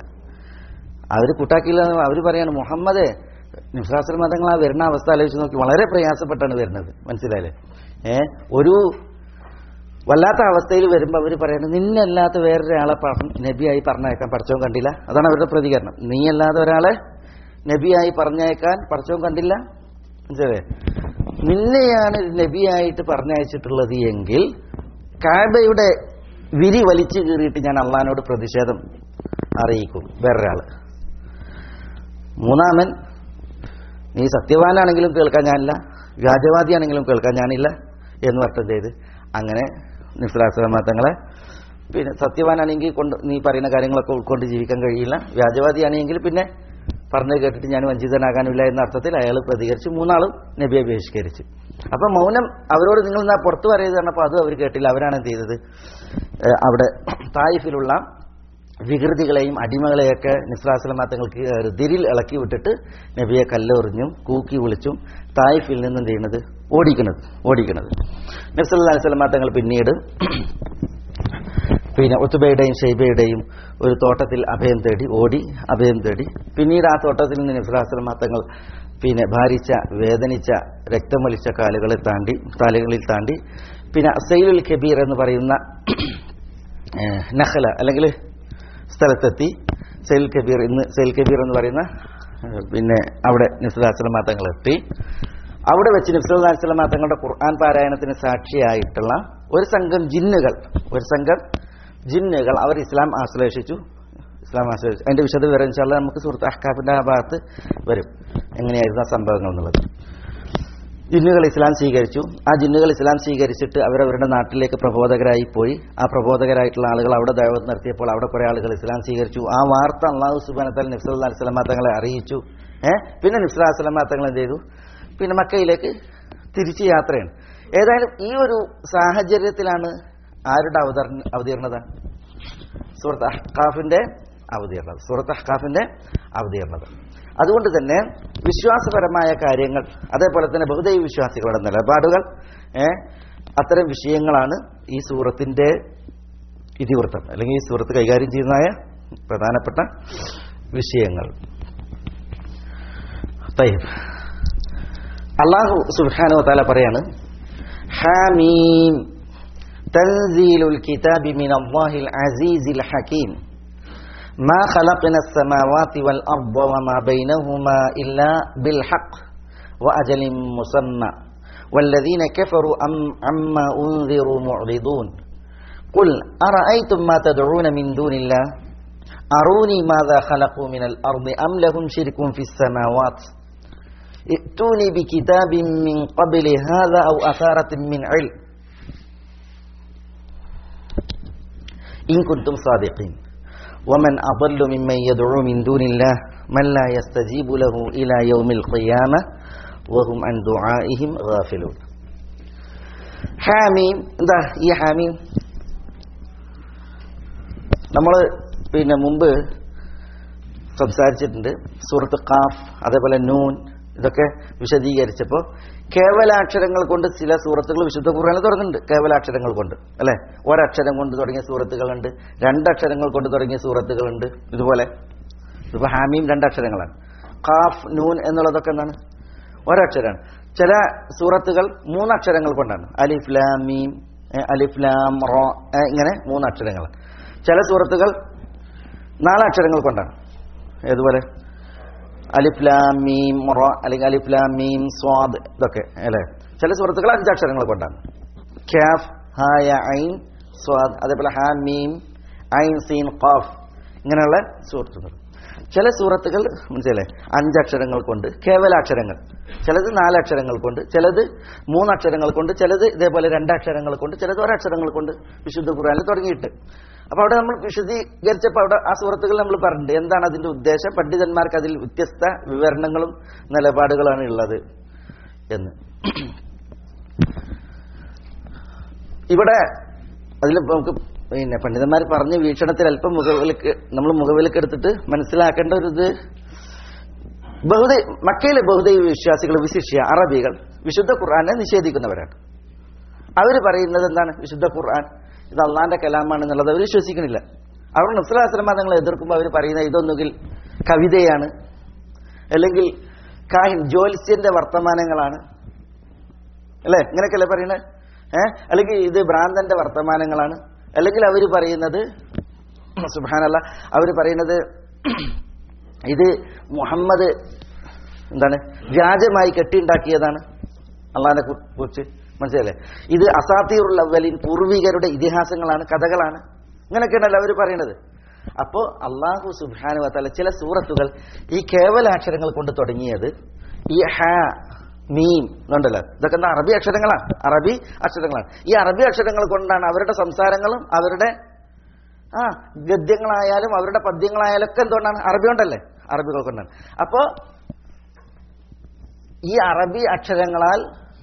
അവർ കൂട്ടാക്കിയില്ല അവർ പറയാണ് മുഹമ്മദ് നിസ്ലാസ്ലം മതങ്ങൾ ആ വരുന്ന അവസ്ഥ ആലോചിച്ച് നോക്കി വളരെ പ്രയാസപ്പെട്ടാണ് വരുന്നത് മനസ്സിലായില്ലേ ഏ ഒരു വല്ലാത്ത അവസ്ഥയിൽ വരുമ്പോൾ അവർ പറയുന്നത് നിന്നല്ലാത്ത വേറൊരാളെ പറഞ്ഞ് നബിയായി പറഞ്ഞയക്കാൻ പഠിച്ചവൻ കണ്ടില്ല അതാണ് അവരുടെ പ്രതികരണം നീ അല്ലാതെ ഒരാളെ നബിയായി പറഞ്ഞയക്കാൻ പഠിച്ചവൻ കണ്ടില്ല മനസ്സിലായേ നിന്നെയാണ് നബിയായിട്ട് പറഞ്ഞയച്ചിട്ടുള്ളത് എങ്കിൽ കാബയുടെ വിരി വലിച്ചു കീറിയിട്ട് ഞാൻ അള്ളഹാനോട് പ്രതിഷേധം അറിയിക്കും വേറൊരാള് മൂന്നാമൻ നീ സത്യവാനാണെങ്കിലും കേൾക്കാൻ ഞാനില്ല വ്യാജവാദിയാണെങ്കിലും കേൾക്കാൻ ഞാനില്ല എന്ന് പറഞ്ഞത് ചെയ്ത് അങ്ങനെ നിസ്ലാസ്ലാമ തങ്ങളെ പിന്നെ സത്യവാനാണെങ്കിൽ കൊണ്ട് നീ പറയുന്ന കാര്യങ്ങളൊക്കെ ഉൾക്കൊണ്ട് ജീവിക്കാൻ കഴിയില്ല വ്യാജവാദിയാണെങ്കിൽ പിന്നെ പറഞ്ഞു കേട്ടിട്ട് ഞാൻ വഞ്ചിതനാകാനില്ല എന്ന അർത്ഥത്തിൽ അയാൾ പ്രതികരിച്ച് മൂന്നാളും നബിയെ ബഹിഷ്കരിച്ചു അപ്പൊ മൗനം അവരോട് നിങ്ങൾ എന്നാ പുറത്തു പറയത് പറഞ്ഞപ്പോൾ അതും അവർ കേട്ടില്ല അവരാണ് എന്ത് ചെയ്തത് ഏഹ് അവിടെ തായിഫിലുള്ള വികൃതികളെയും അടിമകളെയൊക്കെ നിസ്ലാസ്ലമ തങ്ങൾക്ക് ദിരിൽ ഇളക്കി വിട്ടിട്ട് നബിയെ കല്ലെറിഞ്ഞും കൂക്കി വിളിച്ചും തായിഫിൽ നിന്ന് എന്ത് ചെയ്യുന്നത് ഓടിക്കുന്നത് ഓടിക്കുന്നത് നബ്സല്ലാ സ്വലമ തങ്ങൾ പിന്നീട് പിന്നെ ഒത്തുബയുടെയും ഷെയ്ബയുടെയും ഒരു തോട്ടത്തിൽ അഭയം തേടി ഓടി അഭയം തേടി പിന്നീട് ആ തോട്ടത്തിൽ നിന്ന് നബ്സലാസ്ലമ തങ്ങൾ പിന്നെ ഭാരിച്ച വേദനിച്ച രക്തമൊലിച്ച കാലുകളെ താണ്ടി കാലുകളിൽ താണ്ടി പിന്നെ സൈലുൽ കബീർ എന്ന് പറയുന്ന ഏഹ്, നഖല അല്ലെങ്കിൽ സ്ഥലത്തെത്തി സെയിൽ കബീർ ഇന്ന് സെയിൽ കബീർ എന്ന് പറയുന്ന ഏഹ്, പിന്നെ അവിടെ നിസ്ലാസ്ലമ തങ്ങൾ എത്തി അവിടെ വെച്ച് നിസ്ലാസ്ലമ തങ്ങളുടെ ഖുർആൻ പാരായണത്തിന് സാക്ഷിയായിട്ടുള്ള ഒരു സംഘം ജിന്നുകൾ ഒരു സംഘം ജിന്നുകൾ അവർ ഇസ്ലാം ആശ്ലേഷിച്ചു ഇസ്ലാം ആശ്ലേഷിച്ചു അതിന്റെ വിശദ വിവരം വെച്ചാൽ നമുക്ക് സുഹൃത്ത് അഹ്കാഫിന്റെ ആ ഭാഗത്ത് വരും എങ്ങനെയായിരുന്നു ആ സംഭവങ്ങൾ എന്നുള്ളത് ജിന്നുകൾ ഇസ്ലാം സ്വീകരിച്ചു ആ ജിന്നുകൾ ഇസ്ലാം സ്വീകരിച്ചിട്ട് അവരവരുടെ നാട്ടിലേക്ക് പ്രബോധകരായി പോയി ആ പ്രബോധകരായിട്ടുള്ള ആളുകൾ അവിടെ ദൈവത്ത് നിർത്തിയപ്പോൾ അവിടെ കുറെ ആളുകൾ ഇസ്ലാം സ്വീകരിച്ചു ആ വാർത്ത അള്ളാഹു സുബാനത്താൽ നിഫ്സല്ലാ സ്വലമ തങ്ങളെ അറിയിച്ചു ഏഹ് പിന്നെ നിഫ്സലാ സ്വലമ തങ്ങൾ എന്ത് ചെയ്തു പിന്നെ മക്കയിലേക്ക് തിരിച്ച് യാത്രയാണ് ഏതായാലും ഈ ഒരു സാഹചര്യത്തിലാണ് ആരുടെ അവതരണ അവതീർണത സൂറത്ത് അഹ്കാഫിന്റെ അവതീർണത സൂറത്ത് അഹ്കാഫിന്റെ അവതീർണത അതുകൊണ്ട് തന്നെ വിശ്വാസപരമായ കാര്യങ്ങൾ അതേപോലെ തന്നെ ബഹുദൈവ വിശ്വാസികളുടെ നിലപാടുകൾ ഏ, അത്തരം വിഷയങ്ങളാണ് ഈ സൂറത്തിന്റെ ഇതിവൃത്തം അല്ലെങ്കിൽ ഈ സൂറത്ത് കൈകാര്യം ചെയ്യുന്നതായ പ്രധാനപ്പെട്ട വിഷയങ്ങൾ തയ്യബ് അള്ളാഹു സുബ്ഹാനഹു വതആല പറയാണ് ഹാമീം തൻസീലുൽ കിതാബി മിനല്ലാഹിൽ അസീസിൽ ഹകീം ما خلقنا السماوات والأرض وما بينهما إلا بالحق وأجل مسمى والذين كفروا أم عما أنذروا معرضون قل أرأيتم ما تدعون من دون الله أروني ماذا خلقوا من الأرض أم لهم شرك في السماوات ائتوني بكتاب من قبل هذا أو أثارة من علم إن كنتم صادقين ومن أضل ممن يدعو من دون الله من لا يستجيب له إلى يوم القيامة وهم عن دعائهم غافلون ഹാമീം എന്താ ഈ ഹാമീം നമ്മൾ പിന്നെ മുമ്പ് സംസാരിച്ചിട്ടുണ്ട് സൂറത്ത് കാഫ് അതേപോലെ നൂൻ ഇതൊക്കെ വിശദീകരിച്ചപ്പോൾ കേവലാക്ഷരങ്ങൾ കൊണ്ട് ചില സൂറത്തുകൾ വിശുദ്ധ ഖുർആനിൽ തുടങ്ങുന്നുണ്ട് കേവലാക്ഷരങ്ങൾ കൊണ്ട് അല്ലെ ഒരക്ഷരം കൊണ്ട് തുടങ്ങിയ സൂറത്തുകളുണ്ട് രണ്ടക്ഷരങ്ങൾ കൊണ്ട് തുടങ്ങിയ സൂറത്തുകളുണ്ട് ഇതുപോലെ ഇപ്പൊ ഹാമീം രണ്ടക്ഷരങ്ങളാണ് ഖാഫ് നൂൻ എന്നുള്ളതൊക്കെ എന്താണ് ഒരക്ഷരമാണ് ചില സൂറത്തുകൾ മൂന്നക്ഷരങ്ങൾ കൊണ്ടാണ് അലിഫ് ലാം മീം ഏ, അലിഫ് ലാം റോ ഏ, ഇങ്ങനെ മൂന്നക്ഷരങ്ങൾ ചില സൂറത്തുകൾ നാലക്ഷരങ്ങൾ കൊണ്ടാണ് ഏതുപോലെ അലിഫ് ലാം മീം റോ അല്ലെങ്കിൽ അലിഫ് ലാം മീം സ്വാദ് ഇതൊക്കെ അല്ലേ ചില സുഹൃത്തുക്കൾ അഞ്ചക്ഷരങ്ങൾ കൊണ്ടാണ് ക്യാഫ് ഹായ ഐൻ സ്വാദ് അതേപോലെ ഹാ മീം ഐൻ സീൻ ഖാഫ് ഇങ്ങനെയുള്ള സുഹൃത്തുക്കൾ ചില സൂറത്തുകൾ മനസ്സിലല്ലേ അഞ്ചക്ഷരങ്ങൾ കൊണ്ട് കേവലാക്ഷരങ്ങൾ ചിലത് നാലക്ഷരങ്ങൾ കൊണ്ട് ചിലത് മൂന്നക്ഷരങ്ങൾ കൊണ്ട് ചിലത് ഇതേപോലെ രണ്ടക്ഷരങ്ങൾ കൊണ്ട് ചിലത് ഒരക്ഷരങ്ങൾ കൊണ്ട് വിശുദ്ധ ഖുർആനിൽ തുടങ്ങിയിട്ട് അപ്പൊ അവിടെ നമ്മൾ വിശദീകരിച്ചപ്പോൾ അവിടെ ആ സുഹൃത്തുക്കൾ നമ്മൾ പറഞ്ഞിട്ടുണ്ട് എന്താണ് അതിന്റെ ഉദ്ദേശം പണ്ഡിതന്മാർക്ക് അതിൽ വ്യത്യസ്ത വിവരണങ്ങളും നിലപാടുകളാണ് ഉള്ളത് എന്ന് ഇവിടെ അതിൽ നമുക്ക് പിന്നെ പണ്ഡിതന്മാർ പറഞ്ഞ വീക്ഷണത്തിൽ അല്പം മുഖവിലക്ക് നമ്മൾ മുഖവിലക്ക് എടുത്തിട്ട് മനസ്സിലാക്കേണ്ട ഒരു ഇത് ബഹുദൈ മക്കയിലെ ബഹുദൈവ വിശ്വാസികൾ വിശിഷ്യ അറബികൾ വിശുദ്ധ ഖുർആനെ നിഷേധിക്കുന്നവരാണ് അവർ പറയുന്നത് എന്താണ് വിശുദ്ധ ഖുർആൻ ഇത് അള്ളാന്റെ കലാമാണ് എന്നുള്ളത് അവർ വിശ്വസിക്കുന്നില്ല അവർ നസ്ലാസ്ലമ നിങ്ങൾ എതിർക്കുമ്പോൾ അവർ പറയുന്ന ഇതൊന്നുകിൽ കവിതയാണ് അല്ലെങ്കിൽ കാഹിൻ ജ്യോത്സ്യന്റെ വർത്തമാനങ്ങളാണ് അല്ലേ ഇങ്ങനെയൊക്കെയല്ലേ പറയുന്നത് ഏഹ് അല്ലെങ്കിൽ ഇത് ഭ്രാന്തന്റെ വർത്തമാനങ്ങളാണ് അല്ലെങ്കിൽ അവർ പറയുന്നത് സുബാനല്ല അവർ പറയുന്നത് ഇത് മുഹമ്മദ് എന്താണ് വ്യാജമായി കെട്ടിയുണ്ടാക്കിയതാണ് അള്ളാഹിനെ കുറിച്ച് മനസ്സിലല്ലേ ഇത് അസാത്തീറുള്ള അവലിൻ പൂർവികരുടെ ഇതിഹാസങ്ങളാണ് കഥകളാണ് ഇങ്ങനെയൊക്കെയാണല്ലോ അവർ പറയുന്നത് അപ്പോ അള്ളാഹു സുബാനു വത്താല ചില സൂറത്തുകൾ ഈ കേവലാക്ഷരങ്ങൾ കൊണ്ട് തുടങ്ങിയത് ഈ ഹ മീം എന്നുണ്ടല്ലോ ഇതൊക്കെ എന്താ അറബി അക്ഷരങ്ങളാണ് അറബി അക്ഷരങ്ങളാണ് ഈ അറബി അക്ഷരങ്ങൾ കൊണ്ടാണ് അവരുടെ സംസാരങ്ങളും അവരുടെ ആ ഗദ്യങ്ങളായാലും അവരുടെ പദ്യങ്ങളായാലും ഒക്കെ എന്തുകൊണ്ടാണ് അറബി കൊണ്ടല്ലേ അറബികൾ കൊണ്ടാണ് അപ്പോ ഈ അറബി അക്ഷരങ്ങളാൽ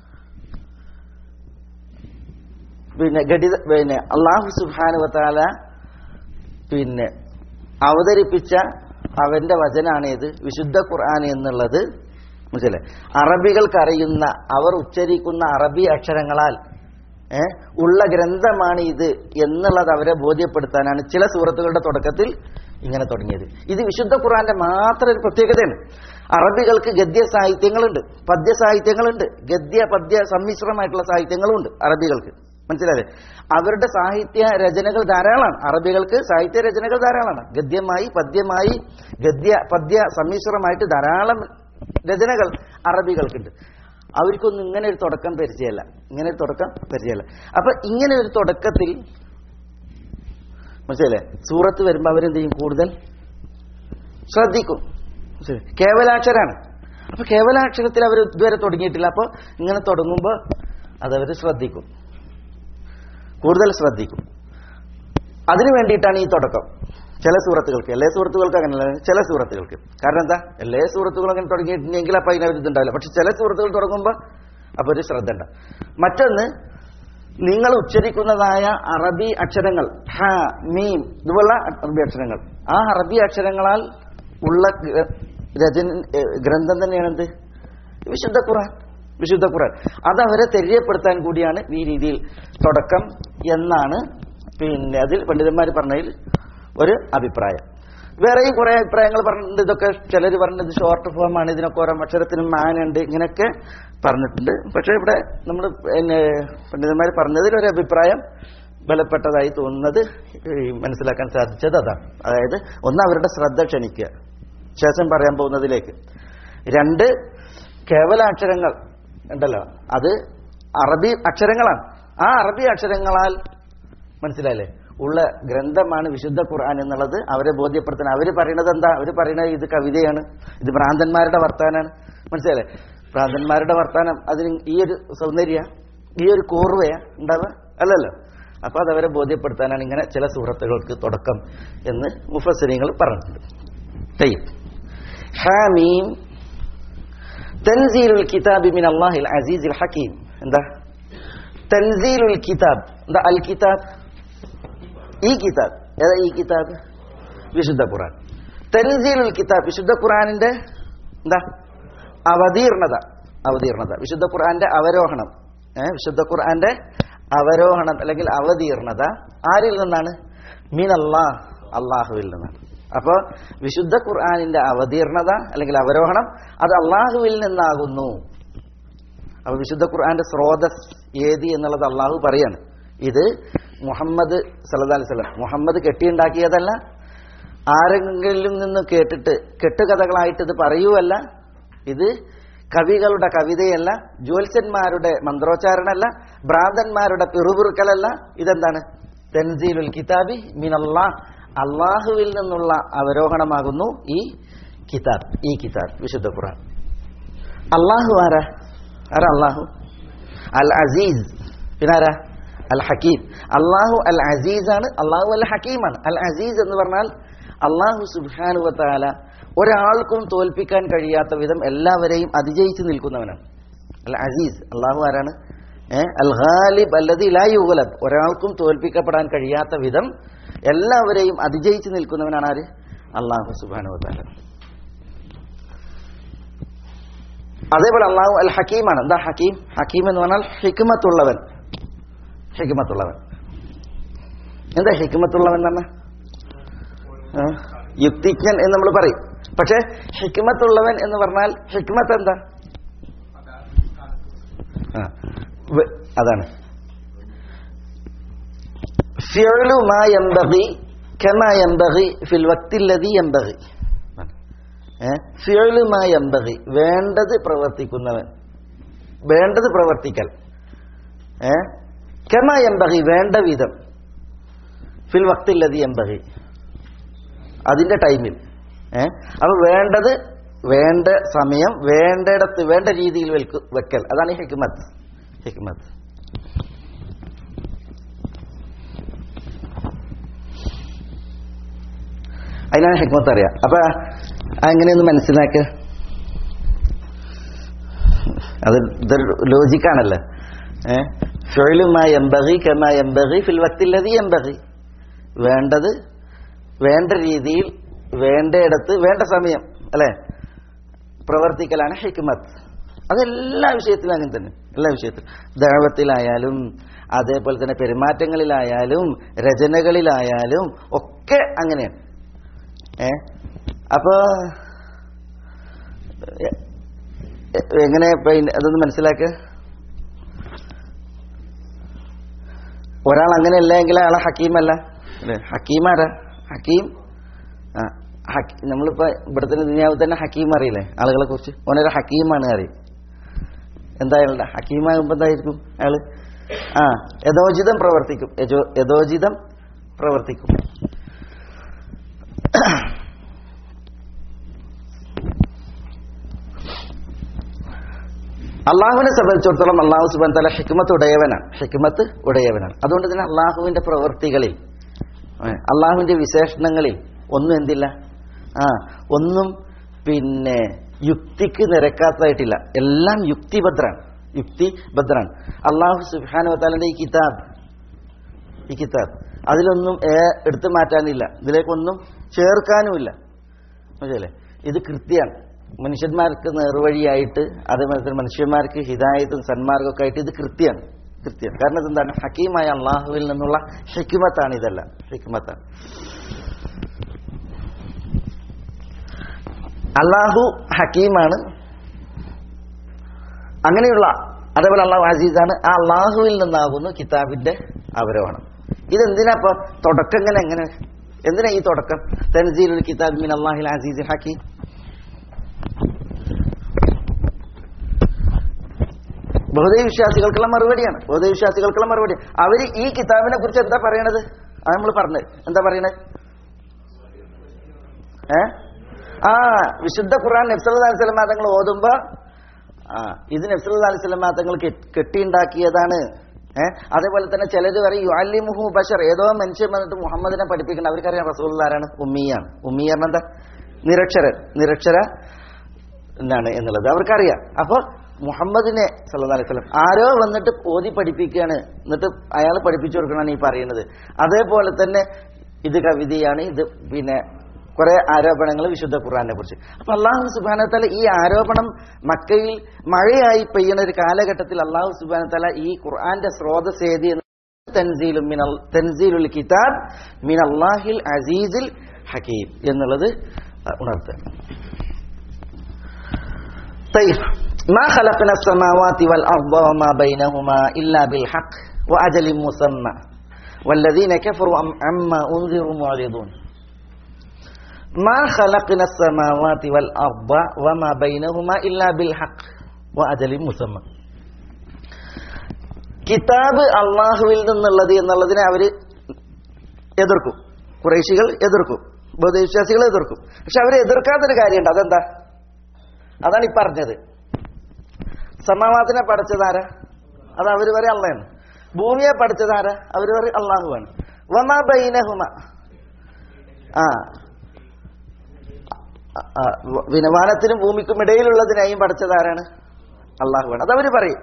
പിന്നെ ഗണിത പിന്നെ അള്ളാഹു സുബാനുവത്താല പിന്നെ അവതരിപ്പിച്ച അവന്റെ വചനാണേത് വിശുദ്ധ ഖുർആൻ എന്നുള്ളത് മനസ്സിലെ അറബികൾക്കറിയുന്ന അവർ ഉച്ചരിക്കുന്ന അറബി അക്ഷരങ്ങളാൽ ഏ, ഉള്ള ഗ്രന്ഥമാണ് ഇത് എന്നുള്ളത് അവരെ ബോധ്യപ്പെടുത്താനാണ് ചില സൂറത്തുകളുടെ തുടക്കത്തിൽ ഇങ്ങനെ തുടങ്ങിയത് ഇത് വിശുദ്ധ ഖുർആന്റെ മാത്രം ഒരു പ്രത്യേകതയാണ് അറബികൾക്ക് ഗദ്യ സാഹിത്യങ്ങളുണ്ട് പദ്യ സാഹിത്യങ്ങളുണ്ട് ഗദ്യ പദ്യ സമ്മിശ്രമായിട്ടുള്ള സാഹിത്യങ്ങളുണ്ട് അറബികൾക്ക് മനസ്സിലായേ അവരുടെ സാഹിത്യ രചനകൾ ധാരാളമാണ് അറബികൾക്ക് സാഹിത്യ രചനകൾ ധാരാളമാണ് ഗദ്യമായി പദ്യമായി ഗദ്യ പദ്യ സമ്മിശ്രമായിട്ട് ധാരാളം രചനകൾ അറബികൾക്കുണ്ട് അവർക്കൊന്നും ഇങ്ങനെ ഒരു തുടക്കം പരിചയമല്ല ഇങ്ങനെ ഒരു തുടക്കം പരിചയമല്ല അപ്പൊ ഇങ്ങനെ ഒരു തുടക്കത്തിൽ മനസ്സിലല്ലേ സൂറത്ത് വരുമ്പോൾ അവരെന്ത് ചെയ്യും കൂടുതൽ ശ്രദ്ധിക്കും മനസ്സിലായോ? കേവലാക്ഷരാണ് അപ്പൊ കേവലാക്ഷരത്തിൽ അവർ ഇതുവരെ തുടങ്ങിയിട്ടില്ല അപ്പൊ ഇങ്ങനെ തുടങ്ങുമ്പോൾ അതവർ ശ്രദ്ധിക്കും കൂടുതൽ ശ്രദ്ധിക്കും അതിനു വേണ്ടിയിട്ടാണ് ഈ തുടക്കം ചില സൂറത്തുകൾക്ക് എല്ലാ സൂറത്തുകൾക്ക് അങ്ങനെയല്ല ചില സൂറത്തുകൾക്ക് കാരണം എന്താ എല്ലാ സൂറത്തുകളും അങ്ങനെ തുടങ്ങിയിട്ടുണ്ടെങ്കിൽ അപ്പൊ അതിനൊരു ഇതുണ്ടാവില്ല പക്ഷെ ചില സൂറത്തുകൾ തുടങ്ങുമ്പോൾ അപ്പൊ ഒരു ശ്രദ്ധ ഉണ്ടാവും മറ്റൊന്ന് നിങ്ങൾ ഉച്ചരിക്കുന്നതായ അറബി അക്ഷരങ്ങൾ ഹ മീം ഇതുപോലുള്ള അറബി അക്ഷരങ്ങൾ ആ അറബി അക്ഷരങ്ങളാൽ ഉള്ള ഗ്ര- രചന ഏ, ഗ്രന്ഥം തന്നെയാണ് എന്ത് വിശുദ്ധ ഖുർആൻ വിശുദ്ധ ഖുർആൻ അത് അവരെ തെര്യപ്പെടുത്താൻ കൂടിയാണ് ഈ രീതിയിൽ തുടക്കം എന്നാണ് പിന്നെ അതിൽ പണ്ഡിതന്മാർ പറഞ്ഞതിൽ ഒരു അഭിപ്രായം വേറെയും കുറെ അഭിപ്രായങ്ങൾ പറഞ്ഞിട്ടുണ്ട് ഇതൊക്കെ ചിലർ പറഞ്ഞത് ഷോർട്ട് ഫോം ആണ് ഇതിനൊക്കെ ഓരോ അക്ഷരത്തിനും മാനുണ്ട് ഇങ്ങനെയൊക്കെ പറഞ്ഞിട്ടുണ്ട് പക്ഷെ ഇവിടെ നമ്മൾ പിന്നെ പണ്ഡിതന്മാർ പറഞ്ഞതിൽ ഒരു അഭിപ്രായം ബലപ്പെട്ടതായി തോന്നുന്നത് ഈ മനസ്സിലാക്കാൻ സാധിച്ചത് അതാണ് അതായത് ഒന്ന് അവരുടെ ശ്രദ്ധ ക്ഷണിക്കുക ശേഷം പറയാൻ പോകുന്നതിലേക്ക് രണ്ട് കേവല അക്ഷരങ്ങൾ ഉണ്ടല്ലോ അത് അറബി അക്ഷരങ്ങളാണ് ആ അറബി അക്ഷരങ്ങളാൽ മനസ്സിലായില്ലേ ഉള്ള ഗ്രന്ഥമാണ് വിശുദ്ധ ഖുർആൻ എന്നുള്ളത് അവരെ ബോധ്യപ്പെടുത്താൻ അവർ പറയുന്നത് എന്താ അവർ പറയുന്നത് ഇത് കവിതയാണ് ഇത് ഭ്രാന്തന്മാരുടെ വർത്താനാണ് മനസ്സിലായില്ലേ ഭ്രാന്തന്മാരുടെ വർത്താനം അതിന് ഈ ഒരു സൗന്ദര്യ ഈ ഒരു കൂർവയാ ഉണ്ടാവുക അല്ലല്ലോ അപ്പൊ അതവരെ ബോധ്യപ്പെടുത്താനാണ് ഇങ്ങനെ ചില സുഹൃത്തുക്കൾക്ക് തുടക്കം എന്ന് മുഫസരിങ്ങൾ പറഞ്ഞിട്ടുണ്ട് തയ്യം ഹാമീം തൻസീലുൽ കിതാബി മിൻ അല്ലാഹിൽ അസീസിൽ ഹക്കീം എന്താ തൻസീലുൽ കിതാബ് എന്താ അൽ കിതാബ് ഈ കിതാബ് ഏതാ ഈ കിതാബ് വിശുദ്ധ ഖുർആൻ തൻസീലുൽ കിതാബ് വിശുദ്ധ ഖുർആനിന്റെ എന്താ അവതീർണത അവതീർണത വിശുദ്ധ ഖുർആന്റെ അവരോഹണം ഏഹ് വിശുദ്ധ ഖുർആന്റെ അവരോഹണം അല്ലെങ്കിൽ അവതീർണത ആരിൽ നിന്നാണ് മീൻ അള്ളാഹ് അള്ളാഹുവിൽ നിന്നാണ് അപ്പോൾ വിശുദ്ധ ഖുർആനിന്റെ അവതീർണത അല്ലെങ്കിൽ അവരോഹണം അത് അള്ളാഹുവിൽ നിന്നാകുന്നു അപ്പൊ വിശുദ്ധ ഖുർആന്റെ സ്രോതസ് ഏതി എന്നുള്ളത് അള്ളാഹു പറയാണ് ഇത് മുഹമ്മദ് സല്ലല്ലാഹു അലൈഹി വസല്ലം മുഹമ്മദ് കെട്ടിയുണ്ടാക്കിയതല്ല ആരെങ്കിലും നിന്ന് കേട്ടിട്ട് കെട്ടുകഥകളായിട്ട് ഇത് പറയുവല്ല ഇത് കവികളുടെ കവിതയല്ല ജ്യോത്സ്യന്മാരുടെ മന്ത്രോച്ചാരണമല്ല ഭ്രാന്തന്മാരുടെ പിറുപിറുക്കലല്ല ഇതെന്താണ് തെൻസീലുൽ കിതാബി മിനല്ലാ അള്ളാഹുവിൽ നിന്നുള്ള അവരോഹണമാകുന്നു ഈ കിതാബ് ഈ കിതാബ് വിശുദ്ധ ഖുർആൻ അള്ളാഹു ആരാ ആരാ അള്ളാഹു അൽ അസീസ് പിന്നെ ആരാ അൽ ഹക്കീം അള്ളാഹു അൽ അസീസ് ആണ് അള്ളാഹു അൽ ഹക്കീമാണ് അൽ അസീസ് എന്ന് പറഞ്ഞാൽ അള്ളാഹു സുബാനുവത്താല ഒരാൾക്കും തോൽപ്പിക്കാൻ കഴിയാത്ത വിധം എല്ലാവരെയും അതിജയിച്ച് നിൽക്കുന്നവനാണ് അൽ അസീസ് അള്ളാഹു ആരാണ് ഏഹ് അൽ ഖാലിബ് അല്ലതി ലാ യുഗലബ് ഒരാൾക്കും തോൽപ്പിക്കപ്പെടാൻ കഴിയാത്ത വിധം എല്ലാവരെയും അതിജയിച്ച് നിൽക്കുന്നവനാണ് ആര് അള്ളാഹു സുബാനുവത്താല അതേപോലെ അള്ളാഹു അൽ ഹക്കീമാണ് എന്താ ഹക്കീം ഹക്കീം എന്ന് പറഞ്ഞാൽ ഹിക്മത്തുള്ളവൻ ഹിക്മത്തുള്ളവൻ എന്താ ഹിക്മത്തുള്ളവൻ തന്നെ യുക്തിജ്ഞൻ എന്ന് നമ്മൾ പറയും പക്ഷെ ഹിക്മത്തുള്ളവൻ എന്ന് പറഞ്ഞാൽ ഹിക്മത്ത് എന്താ ആ, വ- അതാണ് ഫിഅലു മാ യംബഗി കമാ യംബഗി ഫിൽ വക്തില്ലദി യംബഗി ഏ? ഫിഅലു മാ യംബഗി വേണ്ടത് പ്രവർത്തിക്കുന്നവൻ വേണ്ടത് പ്രവർത്തിക്കൽ ഏ കമാ യംബഗി വേണ്ട വിധം ഫിൽ വക്തില്ലദി യംബഗി അതിന്റെ ടൈമിൽ ഏ അപ്പൊ വേണ്ടത് വേണ്ട സമയം വേണ്ടിടത്ത് വേണ്ട രീതിയിൽ വെൽക്ക് വെക്കൽ അതാണ് ഈ ഹിക്മത്ത് ഹിക്മത്ത് അതിനാണ് ഹിക്മത്ത് അറിയാം അപ്പൊ അങ്ങനെയൊന്ന് മനസ്സിലാക്കുക അത് ഇതൊരു ലോജിക്കാണല്ലോ ഏഹ് ഫിഅലുമായി എംബഗി കമാ എംബഗി ഫിൽ വക്തില്ലതി എംബഗി വേണ്ടത് വേണ്ട രീതിയിൽ വേണ്ടയിടത്ത് വേണ്ട സമയം അല്ലെ പ്രവർത്തിക്കലാണ് ഹിക്മത്ത് അതെല്ലാ വിഷയത്തിലും അങ്ങനെ തന്നെ എല്ലാ വിഷയത്തിലും ദൈവത്തിലായാലും അതേപോലെ തന്നെ പെരുമാറ്റങ്ങളിലായാലും രചനകളിലായാലും ഒക്കെ അങ്ങനെയാണ് ഏ അപ്പോ എ- എ- എങ്ങനെ ഇപ്പൊ ഇന്ന- അതൊന്ന് മനസ്സിലാക്കുക ഒരാൾ അങ്ങനെയല്ല എങ്കിൽ അയാളെ ഹക്കീമല്ല അല്ലേ ഹക്കീമാരാ ഹക്കീം ആ ഹക്കി നമ്മളിപ്പോ ഇവിടുത്തെ ദുനിയാവ് തന്നെ ഹക്കീം അറിയില്ലേ ആളുകളെ കുറിച്ച് ഓനൊരു ഹക്കീമാണ് അറിയും എന്താ അയാളുടെ ഹക്കീമാകുമ്പോ എന്തായിരിക്കും അയാള് ആ യഥോചിതം പ്രവർത്തിക്കും യജോ യഥോചിതം പ്രവർത്തിക്കും അള്ളാഹുവിനെ സംബന്ധിച്ചിടത്തോളം അള്ളാഹു സുബാൻ തല ഹിക്മത്ത് ഉടയവനാണ് ഹിക്മത്ത് ഉടയവനാണ് അതുകൊണ്ട് തന്നെ അള്ളാഹുവിന്റെ പ്രവൃത്തികളിൽ ഏ, അള്ളാഹുവിന്റെ വിശേഷണങ്ങളിൽ ഒന്നും എന്തില്ല ആ ഒന്നും പിന്നെ യുക്തിക്ക് നിരക്കാത്തതായിട്ടില്ല എല്ലാം യുക്തിഭദ്രാണ് യുക്തിഭദ്രാണ് അള്ളാഹു സുബാനു താലന്റെ ഈ കിതാബ് ഈ കിതാബ് അതിലൊന്നും ഏ എടുത്തു മാറ്റാനില്ല ഇതിലേക്കൊന്നും ചേർക്കാനുമില്ല മനസ്സിലല്ലേ ഇത് കൃത്യമാണ് മനുഷ്യന്മാർക്ക് നേർവഴിയായിട്ട് അതേപോലെ തന്നെ മനുഷ്യന്മാർക്ക് ഹിദായത്തും സന്മാർഗമൊക്കെ ആയിട്ട് ഇത് കൃത്യമാണ് കൃത്യം കാരണം ഇതെന്താണ് ഹക്കീമായ അള്ളാഹുവിൽ നിന്നുള്ള ഹിക്മത്താണ് ഇതെല്ലാം ഹിക്മത്താണ് അള്ളാഹു ഹക്കീമാണ് അങ്ങനെയുള്ള അതേപോലെ അള്ളാഹു അസീസാണ് ആ അള്ളാഹുവിൽ നിന്നാകുന്നു കിതാബിന്റെ അവരോഹണം ഇതെന്തിനാ ഇപ്പൊ തുടക്കം ഇങ്ങനെ എങ്ങനെ എന്തിനാ ഈ തുടക്കം തൻസീലുൽ കിതാബ് മിൻ അല്ലാഹിൽ അസീസിൽ ഹക്കീം ബഹുദൈവ വിശ്വാസികൾക്കുള്ള മറുപടിയാണ് ബഹുദൈവ വിശ്വാസികൾക്കുള്ള മറുപടി അവര് ഈ കിതാബിനെ കുറിച്ച് എന്താ പറയണത് അത് നമ്മൾ പറഞ്ഞത് എന്താ പറയണത് ഏ ആ വിശുദ്ധ ഖുർആൻ നബ്സല്ലാ അലൈഹി സ്വലം തങ്ങൾ ഓതുമ്പോ ആ ഇത് നബ്സല്ലാ അലൈഹി സ്വലം തങ്ങൾ കെട്ടിയുണ്ടാക്കിയതാണ് ഏ അതേപോലെ തന്നെ ചിലർ പറയും യു അലി മുഹു ബഷർ ഏതോ മനുഷ്യൻ വന്നിട്ട് മുഹമ്മദിനെ പഠിപ്പിക്കണം അവർക്കറിയാം റസൂൽ ആരാണ് ഉമ്മിയാണ് ഉമ്മി പറഞ്ഞ എന്താ നിരക്ഷരൻ നിരക്ഷര എന്നാണ് എന്നുള്ളത് അവർക്കറിയാം അപ്പൊ മുഹമ്മദിനെ സല്ലല്ലാഹു അലൈഹി വസല്ലം ആരോ വന്നിട്ട് ഓതി പഠിപ്പിക്കുകയാണ് എന്നിട്ട് അയാൾ പഠിപ്പിച്ചു കൊടുക്കണമെന്ന് ഈ പറയുന്നത് അതേപോലെ തന്നെ ഇത് കവിതയാണ് ഇത് പിന്നെ കുറെ ആരോപണങ്ങൾ വിശുദ്ധ ഖുർആനെ കുറിച്ച് അപ്പൊ അള്ളാഹു സുബാനത്തല ഈ ആരോപണം മക്കയിൽ മഴയായി പെയ്യുന്ന ഒരു കാലഘട്ടത്തിൽ അള്ളാഹു സുബാനത്തല ഈ ഖുർആന്റെ സ്രോതസ് ഏതി എന്ന് തൻസീലും മിനൽ തൻസീലുൽ കിതാബ് മിൻ അള്ളാഹിൽ അസീസിൽ ഹക്കീം എന്നുള്ളത് ഉണർത്തുക طيب ما خلقنا السماوات والأرض وما بينهما إلا بالحق وأجل مسمى والذين كفروا عم- عما أنذروا معرضون ما خلقنا السماوات والأرض وما بينهما إلا بالحق وأجل مسمى കിതാബ് അള്ളാഹുവിൽ നിന്നുള്ളത് എന്നുള്ളതിനെ അവര് എതിർക്കും കുറേശികൾ എതിർക്കും ബോധവിശ്വാസികൾ എതിർക്കും പക്ഷെ അവർ എതിർക്കാത്തൊരു കാര്യമുണ്ട് അതെന്താ അതാണ് ഈ പറഞ്ഞത് സമാവാത്തിനെ പഠിച്ചതാരാ അത് അവര് വരെ അള്ളയാണ് ഭൂമിയെ പഠിച്ചതാരാ അവര് വരെ അള്ളാഹുവാണ് വമാ ബൈനഹുമ ആ ആ, വ- പിന്നെ വാനത്തിനും ഭൂമിക്കും ഇടയിലുള്ളതിനെയും പഠിച്ചതാരാണ് അള്ളാഹുവാണ് അത് അവര് പറയും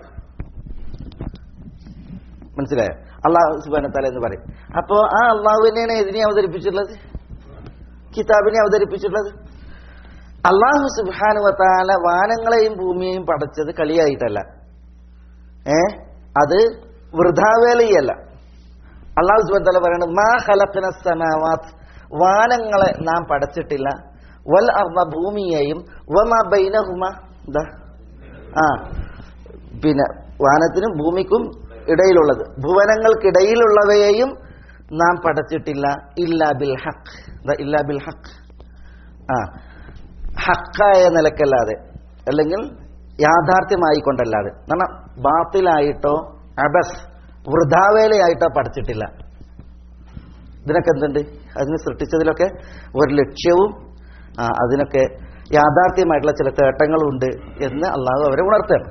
മനസ്സിലായോ അള്ളാഹു സുബാനത്താല എന്ന് പറയും അപ്പോ ആ അള്ളാഹുവിനെയാണ് ഇതിനെ അവതരിപ്പിച്ചിട്ടുള്ളത് കിതാബിനെ അവതരിപ്പിച്ചിട്ടുള്ളത് അള്ളാഹു സുബാനുവത്താല വാനങ്ങളെയും ഭൂമിയെയും പടച്ചത് കളിയായിട്ടല്ല ഏ അത് വൃഥാവേലയല്ല അള്ളാഹു സുബാൻ പറയുന്നത് മാ ഹലത്തിന സമാവാത്ത് വാനങ്ങളെ നാം പടച്ചിട്ടില്ല വൽ അർമ്മ ഭൂമിയെയും വമാ ബൈനഹുമ എന്താ ആ പിന്നെ വാനത്തിനും ഭൂമിക്കും ഇടയിലുള്ളത് ഭുവനങ്ങൾക്കിടയിലുള്ളവയെയും നാം പടച്ചിട്ടില്ല ഇല്ലാ ബിൽ ഹക്ക് ദാ ഇല്ലാ ബിൽ ഹക്ക് ആ ഹക്കായ നിലക്കല്ലാതെ അല്ലെങ്കിൽ യാഥാർത്ഥ്യമായിക്കൊണ്ടല്ലാതെ എന്നാൽ ബാത്തിലായിട്ടോ അബസ് വൃഥാവേലയായിട്ടോ പഠിച്ചിട്ടില്ല ഇതിനൊക്കെ എന്തുണ്ട് അതിന് സൃഷ്ടിച്ചതിലൊക്കെ ഒരു ലക്ഷ്യവും ആ, അതിനൊക്കെ യാഥാർത്ഥ്യമായിട്ടുള്ള ചില തേട്ടങ്ങളുണ്ട് എന്ന് അള്ളാഹു അവരെ ഉണർത്തുകയാണ്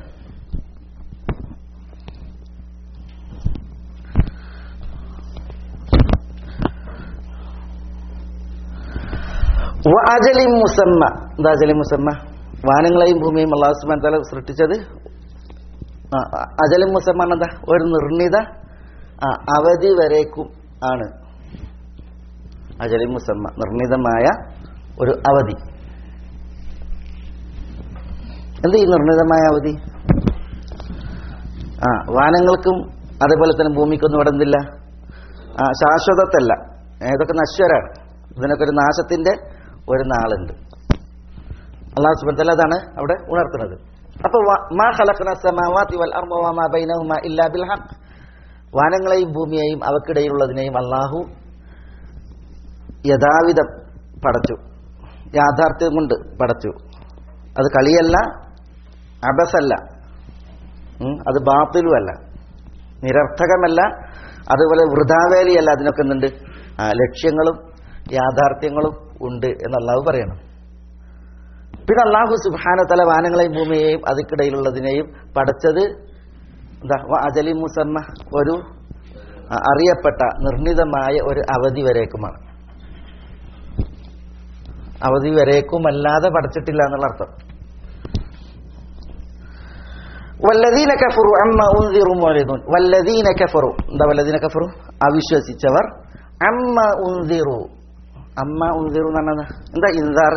അജലി മുസമ്മ എന്താ അജലി മുസമ്മ വാനങ്ങളെയും ഭൂമിയും അള്ളാഹു സുബാൻ തല സൃഷ്ടിച്ചത് ആ, ആ, അജലി മുസമ്മ എന്താ ഒരു നിർണിത ആ, അവധി വരേക്കും ആണ് അജലി മുസമ്മ നിർണിതമായ ഒരു അവധി എന്ത് ഈ നിർണിതമായ അവധി ആ വാനങ്ങൾക്കും അതേപോലെ തന്നെ ഭൂമിക്കൊന്നും ഇവിടെ എന്തില്ല ആ ശാശ്വതത്തല്ല ഏതൊക്കെ നശ്വരാണ് ഇതിനൊക്കെ ഒരു നാശത്തിന്റെ ഒരു നാളുണ്ട് അള്ളാഹു സുബത്തല്ല അതാണ് അവിടെ ഉണർത്തുന്നത് അപ്പൊ വ- മാ ഖലഖന സമാവാതി വൽ അർദ വമാ ബൈനഹുമാ ഇല്ലാ ബിൽ ഹഖ് വാനങ്ങളെയും ഭൂമിയെയും അവക്കിടയിലുള്ളതിനെയും അള്ളാഹു യഥാവിധം പടച്ചു യാഥാർത്ഥ്യം കൊണ്ട് പടച്ചു അത് കളിയല്ല അബസല്ല ഉം, അത് ബാത്തിലുമല്ല നിരർത്ഥകമല്ല അതുപോലെ വൃഥാവേലിയല്ല അതിനൊക്കെ എന്തുണ്ട് ആ, ലക്ഷ്യങ്ങളും യാഥാർത്ഥ്യങ്ങളും ഉണ്ട് എന്ന് അള്ളാഹു പറയണം പിന്നെ അള്ളാഹു സുബാന തല വാനങ്ങളെയും ഭൂമിയെയും അതിക്കിടയിലുള്ളതിനെയും പടച്ചത് എന്താ വ അജലി മുസമ്മ ഒരു ആ, അറിയപ്പെട്ട നിർണിതമായ ഒരു അവധി വരേക്കുമാണ് അവധി വരേക്കുമല്ലാതെ പഠിച്ചിട്ടില്ല എന്നുള്ള അർത്ഥം വല്ലദീന കഫറു അമ്മ ഉൻദിറു മുഅ്രിദൂൻ വല്ലദീന കഫറു എന്താ വല്ലദീന കഫറു അവിശ്വസിച്ചവർ അമ്മ ഉൻദിറു അമ്മ ഉൻദിറു എന്ന് പറഞ്ഞാൽ എന്താ ഇൻദാർ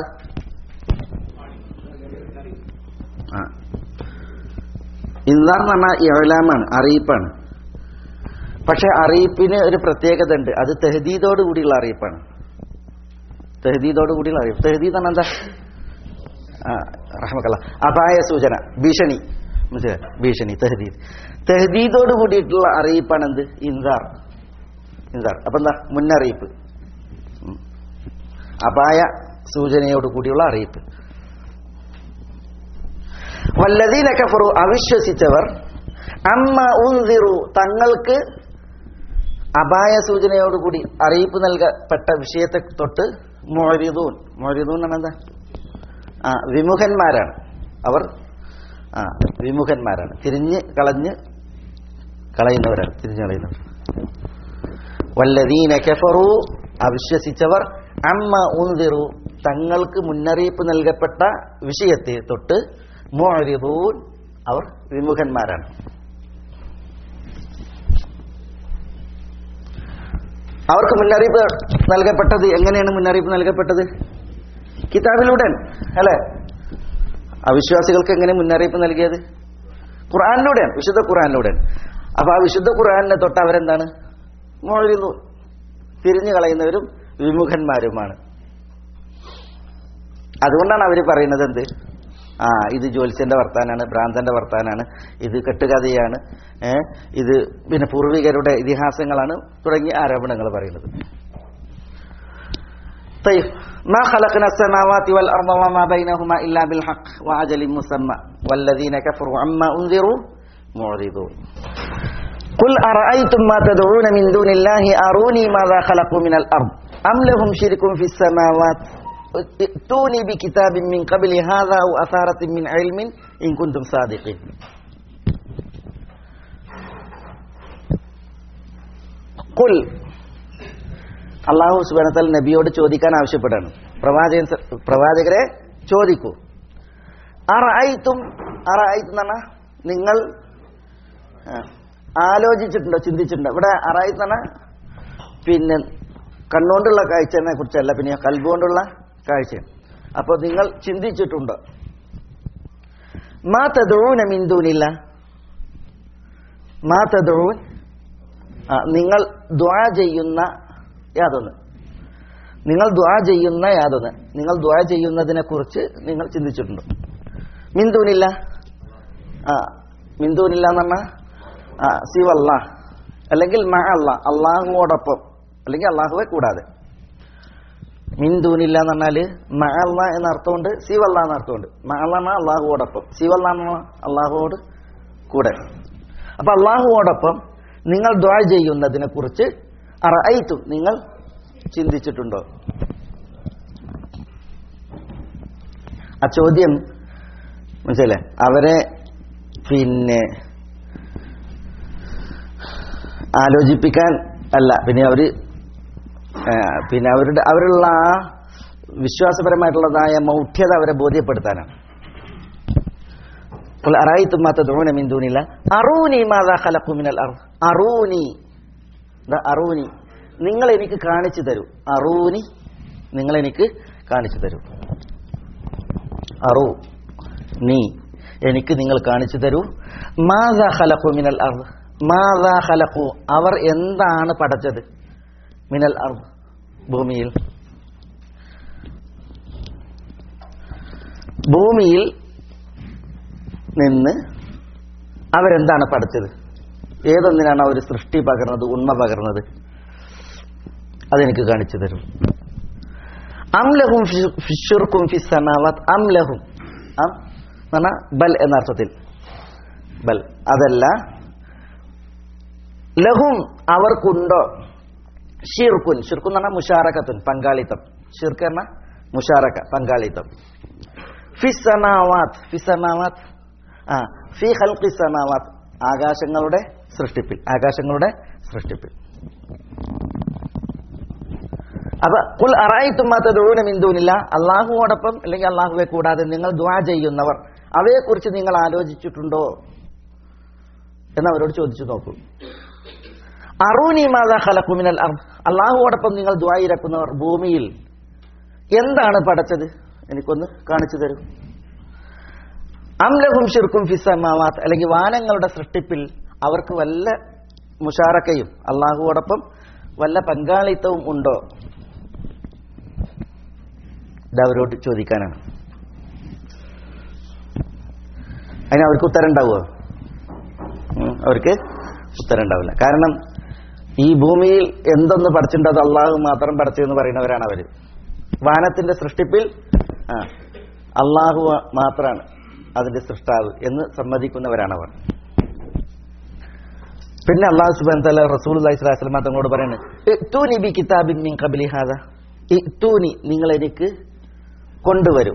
ആ ഇൻദാർ എന്ന് പറഞ്ഞാൽ ഇഴലാമാണ് അറിയിപ്പാണ് പക്ഷെ അറിയിപ്പിന് ഒരു പ്രത്യേകത ഉണ്ട് അത് തെഹദീദോട് കൂടിയുള്ള അറിയിപ്പാണ് തെഹദീദോട് കൂടിയുള്ള അറിയിപ്പ് തെഹദീദ് എന്ന് പറഞ്ഞാൽ എന്താ ആ റഹ്മക്കല്ല അപായ സൂചന ഭീഷണി മനസ്സിലായോ ഭീഷണി തെഹദീദ് തെഹദീദോട് കൂടിയിട്ടുള്ള അറിയിപ്പാണ് എന്ത് ഇൻദാർ എന്താ അപ്പൊ എന്താ മുന്നറിയിപ്പ് ഉം. അപായ സൂചനയോട് കൂടിയുള്ള അറിയിപ്പ് വല്ലതീന കഫറു അവിശ്വസിച്ചവർ അമ്മ ഉൻസിറു തങ്ങൾക്ക് അപായ സൂചനയോടുകൂടി അറിയിപ്പ് നൽകപ്പെട്ട വിഷയത്തെ തൊട്ട് മൊരിദൂൻ മൊരിദൂൻ എന്ന് എന്താ ആ വിമുഖന്മാരാണ് അവർ ആ വിമുഖന്മാരാണ് തിരിഞ്ഞ് കളഞ്ഞ് കളയുന്നവരാണ് തിരിഞ്ഞു കളയുന്നവർ വല്ലദീന കഫറു അവിശ്വസിച്ചവർ അമ്മ ഉൻതിറു തങ്ങൾക്ക് മുന്നറിയിപ്പ് നൽകപ്പെട്ട വിഷയത്തെ തൊട്ട് മൊരിദൂൻ അവർ വിമുഖന്മാരാണ് അവർക്ക് മുന്നറിയിപ്പ് നൽകപ്പെട്ടത് എങ്ങനെയാണ് മുന്നറിയിപ്പ് നൽകപ്പെട്ടത് കിതാബിലൂടെ അല്ലെ അവിശ്വാസികൾക്ക് എങ്ങനെ മുന്നറിയിപ്പ് നൽകിയത് ഖുർആാനിലൂടെയാണ് വിശുദ്ധ ഖുർആാനിലൂടെയാണ് അപ്പൊ ആ വിശുദ്ധ ഖുർആാനിനെ തൊട്ട് അവരെന്താണ് മോഴുന്നു തിരിഞ്ഞു കളയുന്നവരും വിമുഖന്മാരുമാണ് അതുകൊണ്ടാണ് അവർ പറയുന്നത് എന്ത് ആ ഇത് ജ്യോത്സ്യന്റെ വർത്താനാണ് ഭ്രാന്തന്റെ വർത്താനാണ് ഇത് കെട്ടുകഥയാണ് ഏ ഇത് പിന്നെ പൂർവികരുടെ ഇതിഹാസങ്ങളാണ് തുടങ്ങിയ ആരോപണങ്ങൾ പറയുന്നത് طيب ما خلقنا السماوات والأرض وما بينهما إلا بالحق وأجل مسمى والذين كفروا عما أنذروا معرضون قل أرأيتم ما تدعون من دون الله أروني ماذا خلقوا من الأرض أم لهم شرك في السماوات ائتوني بكتاب من قبل هذا أو أثارة من علم إن كنتم صادقين قل അള്ളാഹു സുബാനത്താൽ നബിയോട് ചോദിക്കാൻ ആവശ്യപ്പെടാണ് പ്രവാചകൻ സ- പ്രവാചകരെ ചോദിക്കൂ അറഅയ്ത്തും അറഅയ്ത്ത് എന്ന് പറഞ്ഞാൽ നിങ്ങൾ ആ, ആലോചിച്ചിട്ടുണ്ടോ ചിന്തിച്ചിട്ടുണ്ടോ ഇവിടെ അറഅയ്ത്ത് എന്ന് പറഞ്ഞാൽ പിന്നെ കണ്ണുകൊണ്ടുള്ള കാഴ്ചനെ കുറിച്ചല്ല പിന്നെ കൽബുകൊണ്ടുള്ള കാഴ്ച അപ്പോൾ നിങ്ങൾ ചിന്തിച്ചിട്ടുണ്ടോ മാ തദൂന മിന്ദൂനില്ല മാ തദൂൻ ആ, നിങ്ങൾ ദ്വാ ചെയ്യുന്ന യാതൊന്ന് നിങ്ങൾ ദ്വാ ചെയ്യുന്ന യാതൊന്ന് നിങ്ങൾ ദ്വാ ചെയ്യുന്നതിനെ കുറിച്ച് നിങ്ങൾ ചിന്തിച്ചിട്ടുണ്ടോ മിന്ദൂനില്ല ആ മിന്ദൂനില്ല എന്ന് പറഞ്ഞാൽ ആ സിവല്ല അല്ലെങ്കിൽ മ അല്ല അള്ളാഹുവോടൊപ്പം അല്ലെങ്കിൽ അള്ളാഹുവെ കൂടാതെ മിന്ദൂനില്ല എന്ന് പറഞ്ഞാല് മ അല്ല എന്ന അർത്ഥമുണ്ട് സിവല്ല എന്ന അർത്ഥമുണ്ട് മ അല്ല എന്ന അള്ളാഹുവോടൊപ്പം സിവല്ല എന്ന അള്ളാഹുവോട് കൂടെ അപ്പൊ അള്ളാഹുവോടൊപ്പം നിങ്ങൾ ദ്വാ ചെയ്യുന്നതിനെ കുറിച്ച് അറഅയ്ത്തും നിങ്ങൾ ചിന്തിച്ചിട്ടുണ്ടോ ആ ചോദ്യം മനസ്സിലെ അവരെ പിന്നെ ആലോചിപ്പിക്കാൻ അല്ല പിന്നെ അവര് ആ, പിന്നെ അവരുടെ അവരുള്ള ആ വിശ്വാസപരമായിട്ടുള്ളതായ മൗഢ്യത അവരെ ബോധ്യപ്പെടുത്താനാണ് قل أرأيتم ما تدعون من دون الله أروني ماذا خلقوا من الأرض أروني ദാ അറൂനി നിങ്ങൾ എനിക്ക് കാണിച്ചു തരൂ അറൂനി നിങ്ങൾ എനിക്ക് കാണിച്ചു തരൂ അറൂ നീ എനിക്ക് നിങ്ങൾ കാണിച്ചു തരൂ മാതാ ഖലഖു മിനൽ അർദ് മാതാ ഖലഖു അവർ എന്താണ് പടച്ചത് മിനൽ അർദ് ഭൂമിയിൽ ഭൂമിയിൽ നിന്ന് അവരെന്താണ് പഠിച്ചത് ഏതൊന്നിനാണ് അവർ സൃഷ്ടി പകർന്നത് ഉണ്മ പകർന്നത് അതെനിക്ക് കാണിച്ചു തരും അംലഹും ഫിഷുർക്കും ഫി സമാവാത്ത് അംലഹും അം എന്ന് പറഞ്ഞാൽ ബൽ എന്ന അർത്ഥത്തിൽ ബൽ അതല്ല ലഹും അവർക്കുണ്ടോ ഷിർക്കുൻ ഷിർക്കുൻ എന്ന് പറഞ്ഞാൽ മുഷാറക്കത്തുൻ പങ്കാളിത്തം ഷിർക്ക് എന്ന മുഷാറക്ക പങ്കാളിത്തം ഫി സമാവാത്ത് ഫി സമാവാത്ത് ആ ഫി ഹൽക്കി സമാവാത്ത് ആകാശങ്ങളുടെ സൃഷ്ടിപ്പിൽ ആകാശങ്ങളുടെ സൃഷ്ടിപ്പിൽ അപ്പൊ കുൽ അറായിത്തുമാത്തൂന മിന്ദൂനില്ല അള്ളാഹുവോടൊപ്പം അല്ലെങ്കിൽ അള്ളാഹുവെ കൂടാതെ നിങ്ങൾ ദ്വാ ചെയ്യുന്നവർ അവയെക്കുറിച്ച് നിങ്ങൾ ആലോചിച്ചിട്ടുണ്ടോ എന്ന് അവരോട് ചോദിച്ചു നോക്കൂ അറൂനി മാതാ ഖലഖുമിനൽ അർദ് അള്ളാഹുവോടൊപ്പം നിങ്ങൾ ദ്വാ ഇറക്കുന്നവർ ഭൂമിയിൽ എന്താണ് പടച്ചത് എനിക്കൊന്ന് കാണിച്ചു തരൂ അംലഹും ഷിർക്കും ഫിസമാവാത്ത് അല്ലെങ്കിൽ വാനങ്ങളുടെ സൃഷ്ടിപ്പിൽ അവർക്ക് വല്ല മുഷാറക്കയും അള്ളാഹുവോടൊപ്പം വല്ല പങ്കാളിത്തവും ഉണ്ടോ ഇത് അവരോട് ചോദിക്കാനാണ് അതിന് അവർക്ക് ഉത്തരം ഉണ്ടാവുമോ ഉം, അവർക്ക് ഉത്തരം ഉണ്ടാവില്ല കാരണം ഈ ഭൂമിയിൽ എന്തൊന്ന് പഠിച്ചിട്ടുണ്ട് അത് അള്ളാഹു മാത്രം പഠിച്ചു എന്ന് പറയുന്നവരാണ് അവര് വാനത്തിന്റെ സൃഷ്ടിപ്പിൽ ആ, അള്ളാഹു മാത്രമാണ് അതിന്റെ സൃഷ്ടാവ് എന്ന് സമ്മതിക്കുന്നവരാണ് അവർ പിന്നെ അള്ളാഹു സുബാൻ തല റസൂൽ അലൈഹിസ്ലാം തങ്ങളോട് പറയുന്നത് ഇത്തൂനി ബി കിതാബിൻ മിൻ ഖബ്ലി ഹാദ ഇത്തൂനി നിങ്ങൾ എനിക്ക് കൊണ്ടുവരും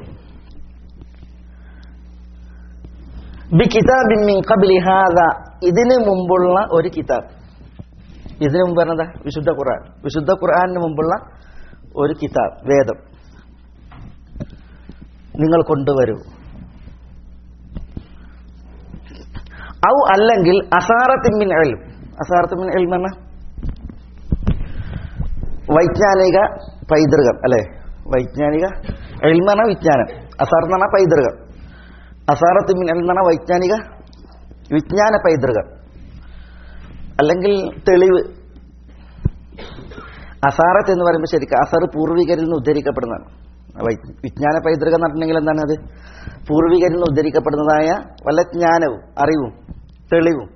ബി കിതാബിൻ മിൻ ഖബ്ലി ഹാദ ഇതിന് മുമ്പുള്ള ഒരു കിതാബ് ഇതിനു മുമ്പ് പറഞ്ഞതാ വിശുദ്ധ ഖുർആൻ വിശുദ്ധ ഖുർആനിന് മുമ്പുള്ള ഒരു കിതാബ് വേദം നിങ്ങൾ കൊണ്ടുവരൂ ഔ അല്ലെങ്കിൽ അസാറത്തിൻ എൽം അസാറത്തിൻ എൽം എന്ന വൈജ്ഞാനിക പൈതൃകം അല്ലെ വൈജ്ഞാനിക എൽം എന്ന വിജ്ഞാനം അസാർ എന്ന് പറഞ്ഞാൽ പൈതൃകം അസാറത്തിൻ എൽം എന്ന് പറഞ്ഞാൽ വൈജ്ഞാനിക വിജ്ഞാന പൈതൃകം അല്ലെങ്കിൽ തെളിവ് അസാറത്ത് എന്ന് പറയുമ്പോൾ ശരിക്കും അസർ പൂർവികരിൽ നിന്ന് ഉദ്ധരിക്കപ്പെടുന്നതാണ് വൈ- വിജ്ഞാന പൈതൃകം എന്ന് പറഞ്ഞിട്ടുണ്ടെങ്കിൽ എന്താണ് അത് പൂർവികരിൽ നിന്ന് ഉദ്ധരിക്കപ്പെടുന്നതായ വല്ല ജ്ഞാനവും അറിവും തെളിവും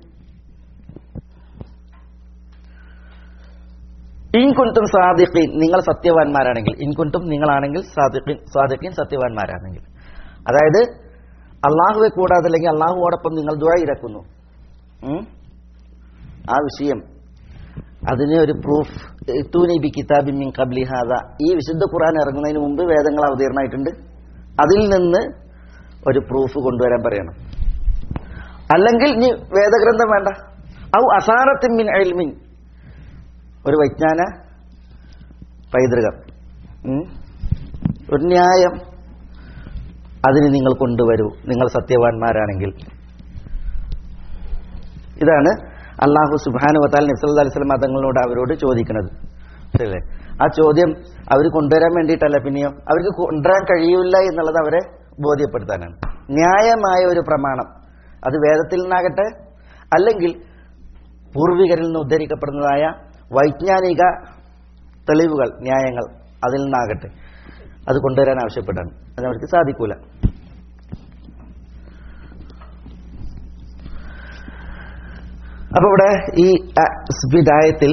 ഇൻകുന്തും സാദിഖീൻ നിങ്ങൾ സത്യവാന്മാരാണെങ്കിൽ ഇൻകുന്തും നിങ്ങളാണെങ്കിൽ സാദിഖീൻ സാദിഖീൻ സത്യവാന്മാരാണെങ്കിൽ അതായത് അള്ളാഹുവെ കൂടാതെ അല്ലെങ്കിൽ അള്ളാഹുവോടൊപ്പം നിങ്ങൾ ദുഴ ഇരക്കുന്നു ഉം? ആ വിഷയം അതിന് ഒരു പ്രൂഫ് തൂനി ബി കിതാബിൻ മിൻ ഖബ്ലി ഹാദ ഈ വിശുദ്ധ ഖുർആൻ ഇറങ്ങുന്നതിന് മുമ്പ് വേദങ്ങൾ അവതീർണമായിട്ടുണ്ട് അതിൽ നിന്ന് ഒരു പ്രൂഫ് കൊണ്ടുവരാൻ പറയണം അല്ലെങ്കിൽ ഇനി വേദഗ്രന്ഥം വേണ്ട ഔ അസാറത്തിൻ മിൻ എൽമിൻ ഒരു വൈജ്ഞാന പൈതൃകം ഉം. ഒരു ന്യായം അതിന് നിങ്ങൾ കൊണ്ടുവരൂ നിങ്ങൾ സത്യവാന്മാരാണെങ്കിൽ ഇതാണ് അള്ളാഹു സുബാനു വത്താൽ നബ്സല്ലാ അലൈഹി സ്വലം തങ്ങളോട് അവരോട് ചോദിക്കുന്നത് ശരിയല്ലേ ആ ചോദ്യം അവർ കൊണ്ടുവരാൻ വേണ്ടിയിട്ടല്ല പിന്നെയോ അവർക്ക് കൊണ്ടുവരാൻ കഴിയില്ല എന്നുള്ളത് അവരെ ബോധ്യപ്പെടുത്താനാണ് ന്യായമായ ഒരു പ്രമാണം അത് വേദത്തിൽ നിന്നാകട്ടെ അല്ലെങ്കിൽ പൂർവികരിൽ നിന്ന് ഉദ്ധരിക്കപ്പെടുന്നതായ വൈജ്ഞാനിക തെളിവുകൾ ന്യായങ്ങൾ അതിൽ നിന്നാകട്ടെ അത് കൊണ്ടുവരാൻ ആവശ്യപ്പെട്ടാണ് അത് അവർക്ക് സാധിക്കൂല അപ്പൊ ഇവിടെ ഈ സ്പിദായത്തിൽ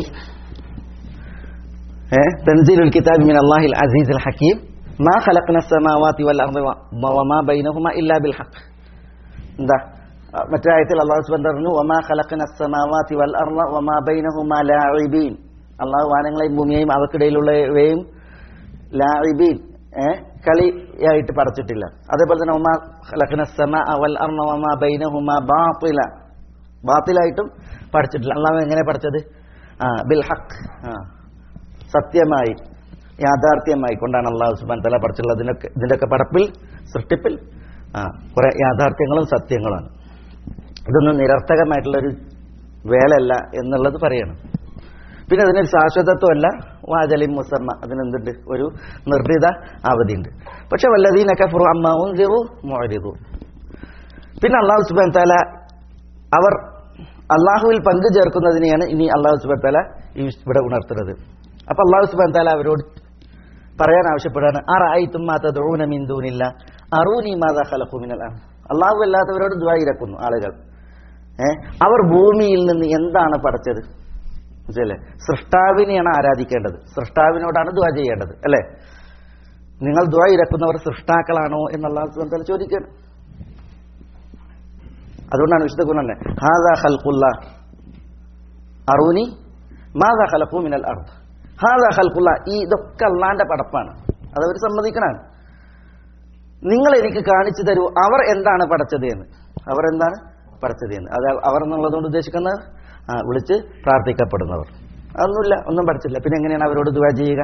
തൻസീലുൽ കിതാബ് മിൻ അല്ലാഹിൽ അസീസുൽ ഹക്കീം മാ ഖലഖ്ന السماوات والارض وما بينهما الا بالحق എന്താ ആ, മറ്റേ ആയത്തിൽ അള്ളാഹു സുബ്ഹാനഹു പറഞ്ഞു വമാ ഖലഖ്ന السماوات والارض وما بينهما لاعبين അള്ളാഹു വാനങ്ങളെയും ഭൂമിയെയും അവക്കിടയിലുള്ളവയും ലാഇബീൻ ഏ കളിയായിട്ട് പടച്ചിട്ടില്ല അതേപോലെ തന്നെ ഒമാ ഖലഖ്ന السماء والارض وما بينهما باطلا ബാത്തിലായിട്ടും പഠിച്ചിട്ടില്ല അള്ളാഹു എങ്ങനെ പഠിച്ചത് ആ ബിൽ ഹക്ക് ആ സത്യമായി യാഥാർത്ഥ്യമായി കൊണ്ടാണ് അള്ളാഹു സുബാൻ തല പഠിച്ചിട്ടുള്ളത് ഇതിനൊക്കെ ഇതിൻ്റെയൊക്കെ പടപ്പിൽ സൃഷ്ടിപ്പിൽ ആ കുറെ യാഥാർത്ഥ്യങ്ങളും സത്യങ്ങളുമാണ് ഇതൊന്നും നിരർത്ഥകമായിട്ടുള്ളൊരു വേലയല്ല എന്നുള്ളത് പറയണം പിന്നെ അതിനൊരു ശാശ്വതത്വമല്ല വാജലിം മുസമ്മ അതിനെന്തുണ്ട് ഒരു നിർണിത അവധിയുണ്ട് പക്ഷെ വല്ലതീനൊക്കെ ഫുറു അമ്മാവും ദിറു മോരിതു പിന്നെ അള്ളാഹു സുബാൻ താല അവർ അള്ളാഹുവിൽ പങ്കു ചേർക്കുന്നതിനെയാണ് ഇനി അള്ളാഹു സുബാൻ താല ഈ ഇവിടെ ഉണർത്തുന്നത് അപ്പൊ അള്ളാഹു സുബാൻ താല അവരോട് പറയാൻ ആവശ്യപ്പെടാണ് അറായിത്തും മാതൂന മിന്ദൂനില്ല അറൂനി മാതാ ഖലഖുമിനൽ അള്ളാഹു അല്ലാത്തവരോട് ദ്വായിരക്കുന്നു ആളുകൾ ഏ അവർ ഭൂമിയിൽ നിന്ന് എന്താണ് പഠിച്ചത് മനസ്സിലല്ലേ സൃഷ്ടാവിനെയാണ് ആരാധിക്കേണ്ടത് സൃഷ്ടാവിനോടാണ് ദ്വാ ചെയ്യേണ്ടത് അല്ലേ നിങ്ങൾ ദ്വാ ഇരക്കുന്നവർ സൃഷ്ടാക്കളാണോ എന്നുള്ള സുബാൻ താല ചോദിക്കണം അതുകൊണ്ടാണ് വിശുദ്ധ ഖുർആൻ ഹാദാ ഖൽഖുല്ല അറൂനി മാദാ ഖലഖു മിനൽ അർദ് ഹാദാ ഖൽഖുല്ല ഈ ഇതൊക്കെ അള്ളാന്റെ പടപ്പാണ് അതവർ സമ്മതിക്കണം നിങ്ങൾ എനിക്ക് കാണിച്ചു തരൂ അവർ എന്താണ് പടച്ചത് എന്ന് അവർ എന്താണ് പടച്ചത് എന്ന് അത് അവർ എന്നുള്ളതുകൊണ്ട് ഉദ്ദേശിക്കുന്നത് ആ, വിളിച്ച് പ്രാർത്ഥിക്കപ്പെടുന്നവർ അതൊന്നുമില്ല ഒന്നും പഠിച്ചില്ല പിന്നെ എങ്ങനെയാണ് അവരോട് ദുവാ ചെയ്യുക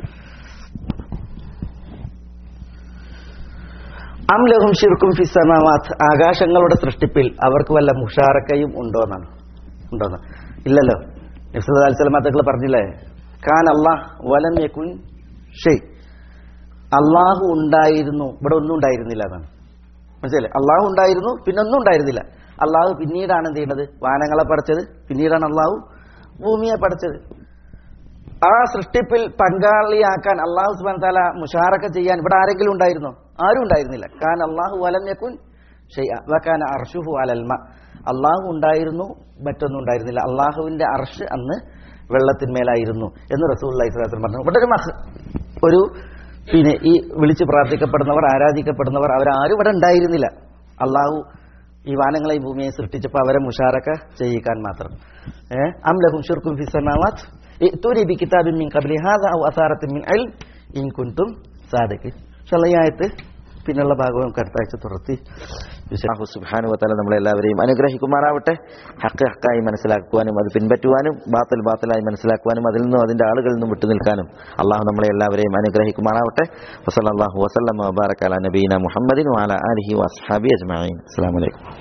അം ലഹും ഷിർക്കും ഫിസമാവാത്ത് ആകാശങ്ങളുടെ സൃഷ്ടിപ്പിൽ അവർക്ക് വല്ല മുഷാറക്കയും ഉണ്ടോന്നാണ് ഉണ്ടോന്ന് ഇല്ലല്ലോ നിഫ്സലാത്സലമാത്തക്കൾ പറഞ്ഞില്ലേ കാൻ അള്ളാഹ് വലം യക്കുൻ ഷെയ് അള്ളാഹു ഉണ്ടായിരുന്നു ഇവിടെ ഒന്നും ഉണ്ടായിരുന്നില്ല എന്നാണ് മനസ്സിലല്ലേ അള്ളാഹു ഉണ്ടായിരുന്നു പിന്നെ ഒന്നും ഉണ്ടായിരുന്നില്ല അള്ളാഹു പിന്നീടാണ് എന്ത് ചെയ്യുന്നത് വാനങ്ങളെ പഠിച്ചത് പിന്നീടാണ് അള്ളാഹു ഭൂമിയെ പഠിച്ചത് ആ സൃഷ്ടിപ്പിൽ പങ്കാളിയാക്കാൻ അള്ളാഹു സുബാൻ താല മുഷാറക്ക ചെയ്യാൻ ഇവിടെ ആരെങ്കിലും ഉണ്ടായിരുന്നോ ആരും ഉണ്ടായിരുന്നില്ല കാൻ അള്ളാഹു വലം യക്കുൻ ഷെയ്യാൻ അർഷുഹു അലൽമ അള്ളാഹു ഉണ്ടായിരുന്നു മറ്റൊന്നും ഉണ്ടായിരുന്നില്ല അള്ളാഹുവിന്റെ അർഷ് അന്ന് വെള്ളത്തിന്മേലായിരുന്നു എന്ന് റസൂൽ അലൈഹിസ്ലാം പറഞ്ഞു ഇവിടെ ഒരു മഹ ഒരു പിന്നെ ഈ വിളിച്ച് പ്രാർത്ഥിക്കപ്പെടുന്നവർ ആരാധിക്കപ്പെടുന്നവർ അവരാരും ഇവിടെ ഉണ്ടായിരുന്നില്ല അള്ളാഹു ഈ വാനങ്ങളെ ഈ ഭൂമിയെ സൃഷ്ടിച്ചപ്പോൾ അവരെ മുഷാരക്ക ചെയ്യിക്കാൻ മാത്രം ഏഹ് അം ലഹും ഷിർക്കും ഫി സമാവാത്ത് ഇഅ്തൂനി ബി കിതാബിൻ മിൻ ഖബ്ലി ഹാദാ ഔ അസാറത്തിൻ മിൻ ഇൽം ഇൻ കുൻതും സാദിഖീൻ ഇൻഷാ ഈ ആയത്ത് പിന്നുള്ള ഭാഗവും നമുക്ക് അടുത്ത ആഴ്ച തുറത്തി അള്ളാഹു സുബ്ഹാനഹു വതആല നമ്മളെല്ലാവരെയും അനുഗ്രഹിക്കുമാറാവട്ടെ ഹക്ക് ഹക്കായി മനസ്സിലാക്കുവാനും അത് പിൻപറ്റുവാനും ബാത്തിൽ ബാത്തിലായി മനസ്സിലാക്കുവാനും അതിൽ നിന്നും അതിന്റെ ആളുകളിൽ നിന്നും വിട്ടു നിൽക്കാനും അള്ളാഹു നമ്മളെ എല്ലാവരെയും അനുഗ്രഹിക്കുമാറാവട്ടെ വസല്ലല്ലാഹു വസല്ലമ വബാറക അലാ നബീന മുഹമ്മദിൻ വഅലാ ആലിഹി വഅസ്ഹാബി അജ്മഈൻ അസ്സലാമു അലൈക്കും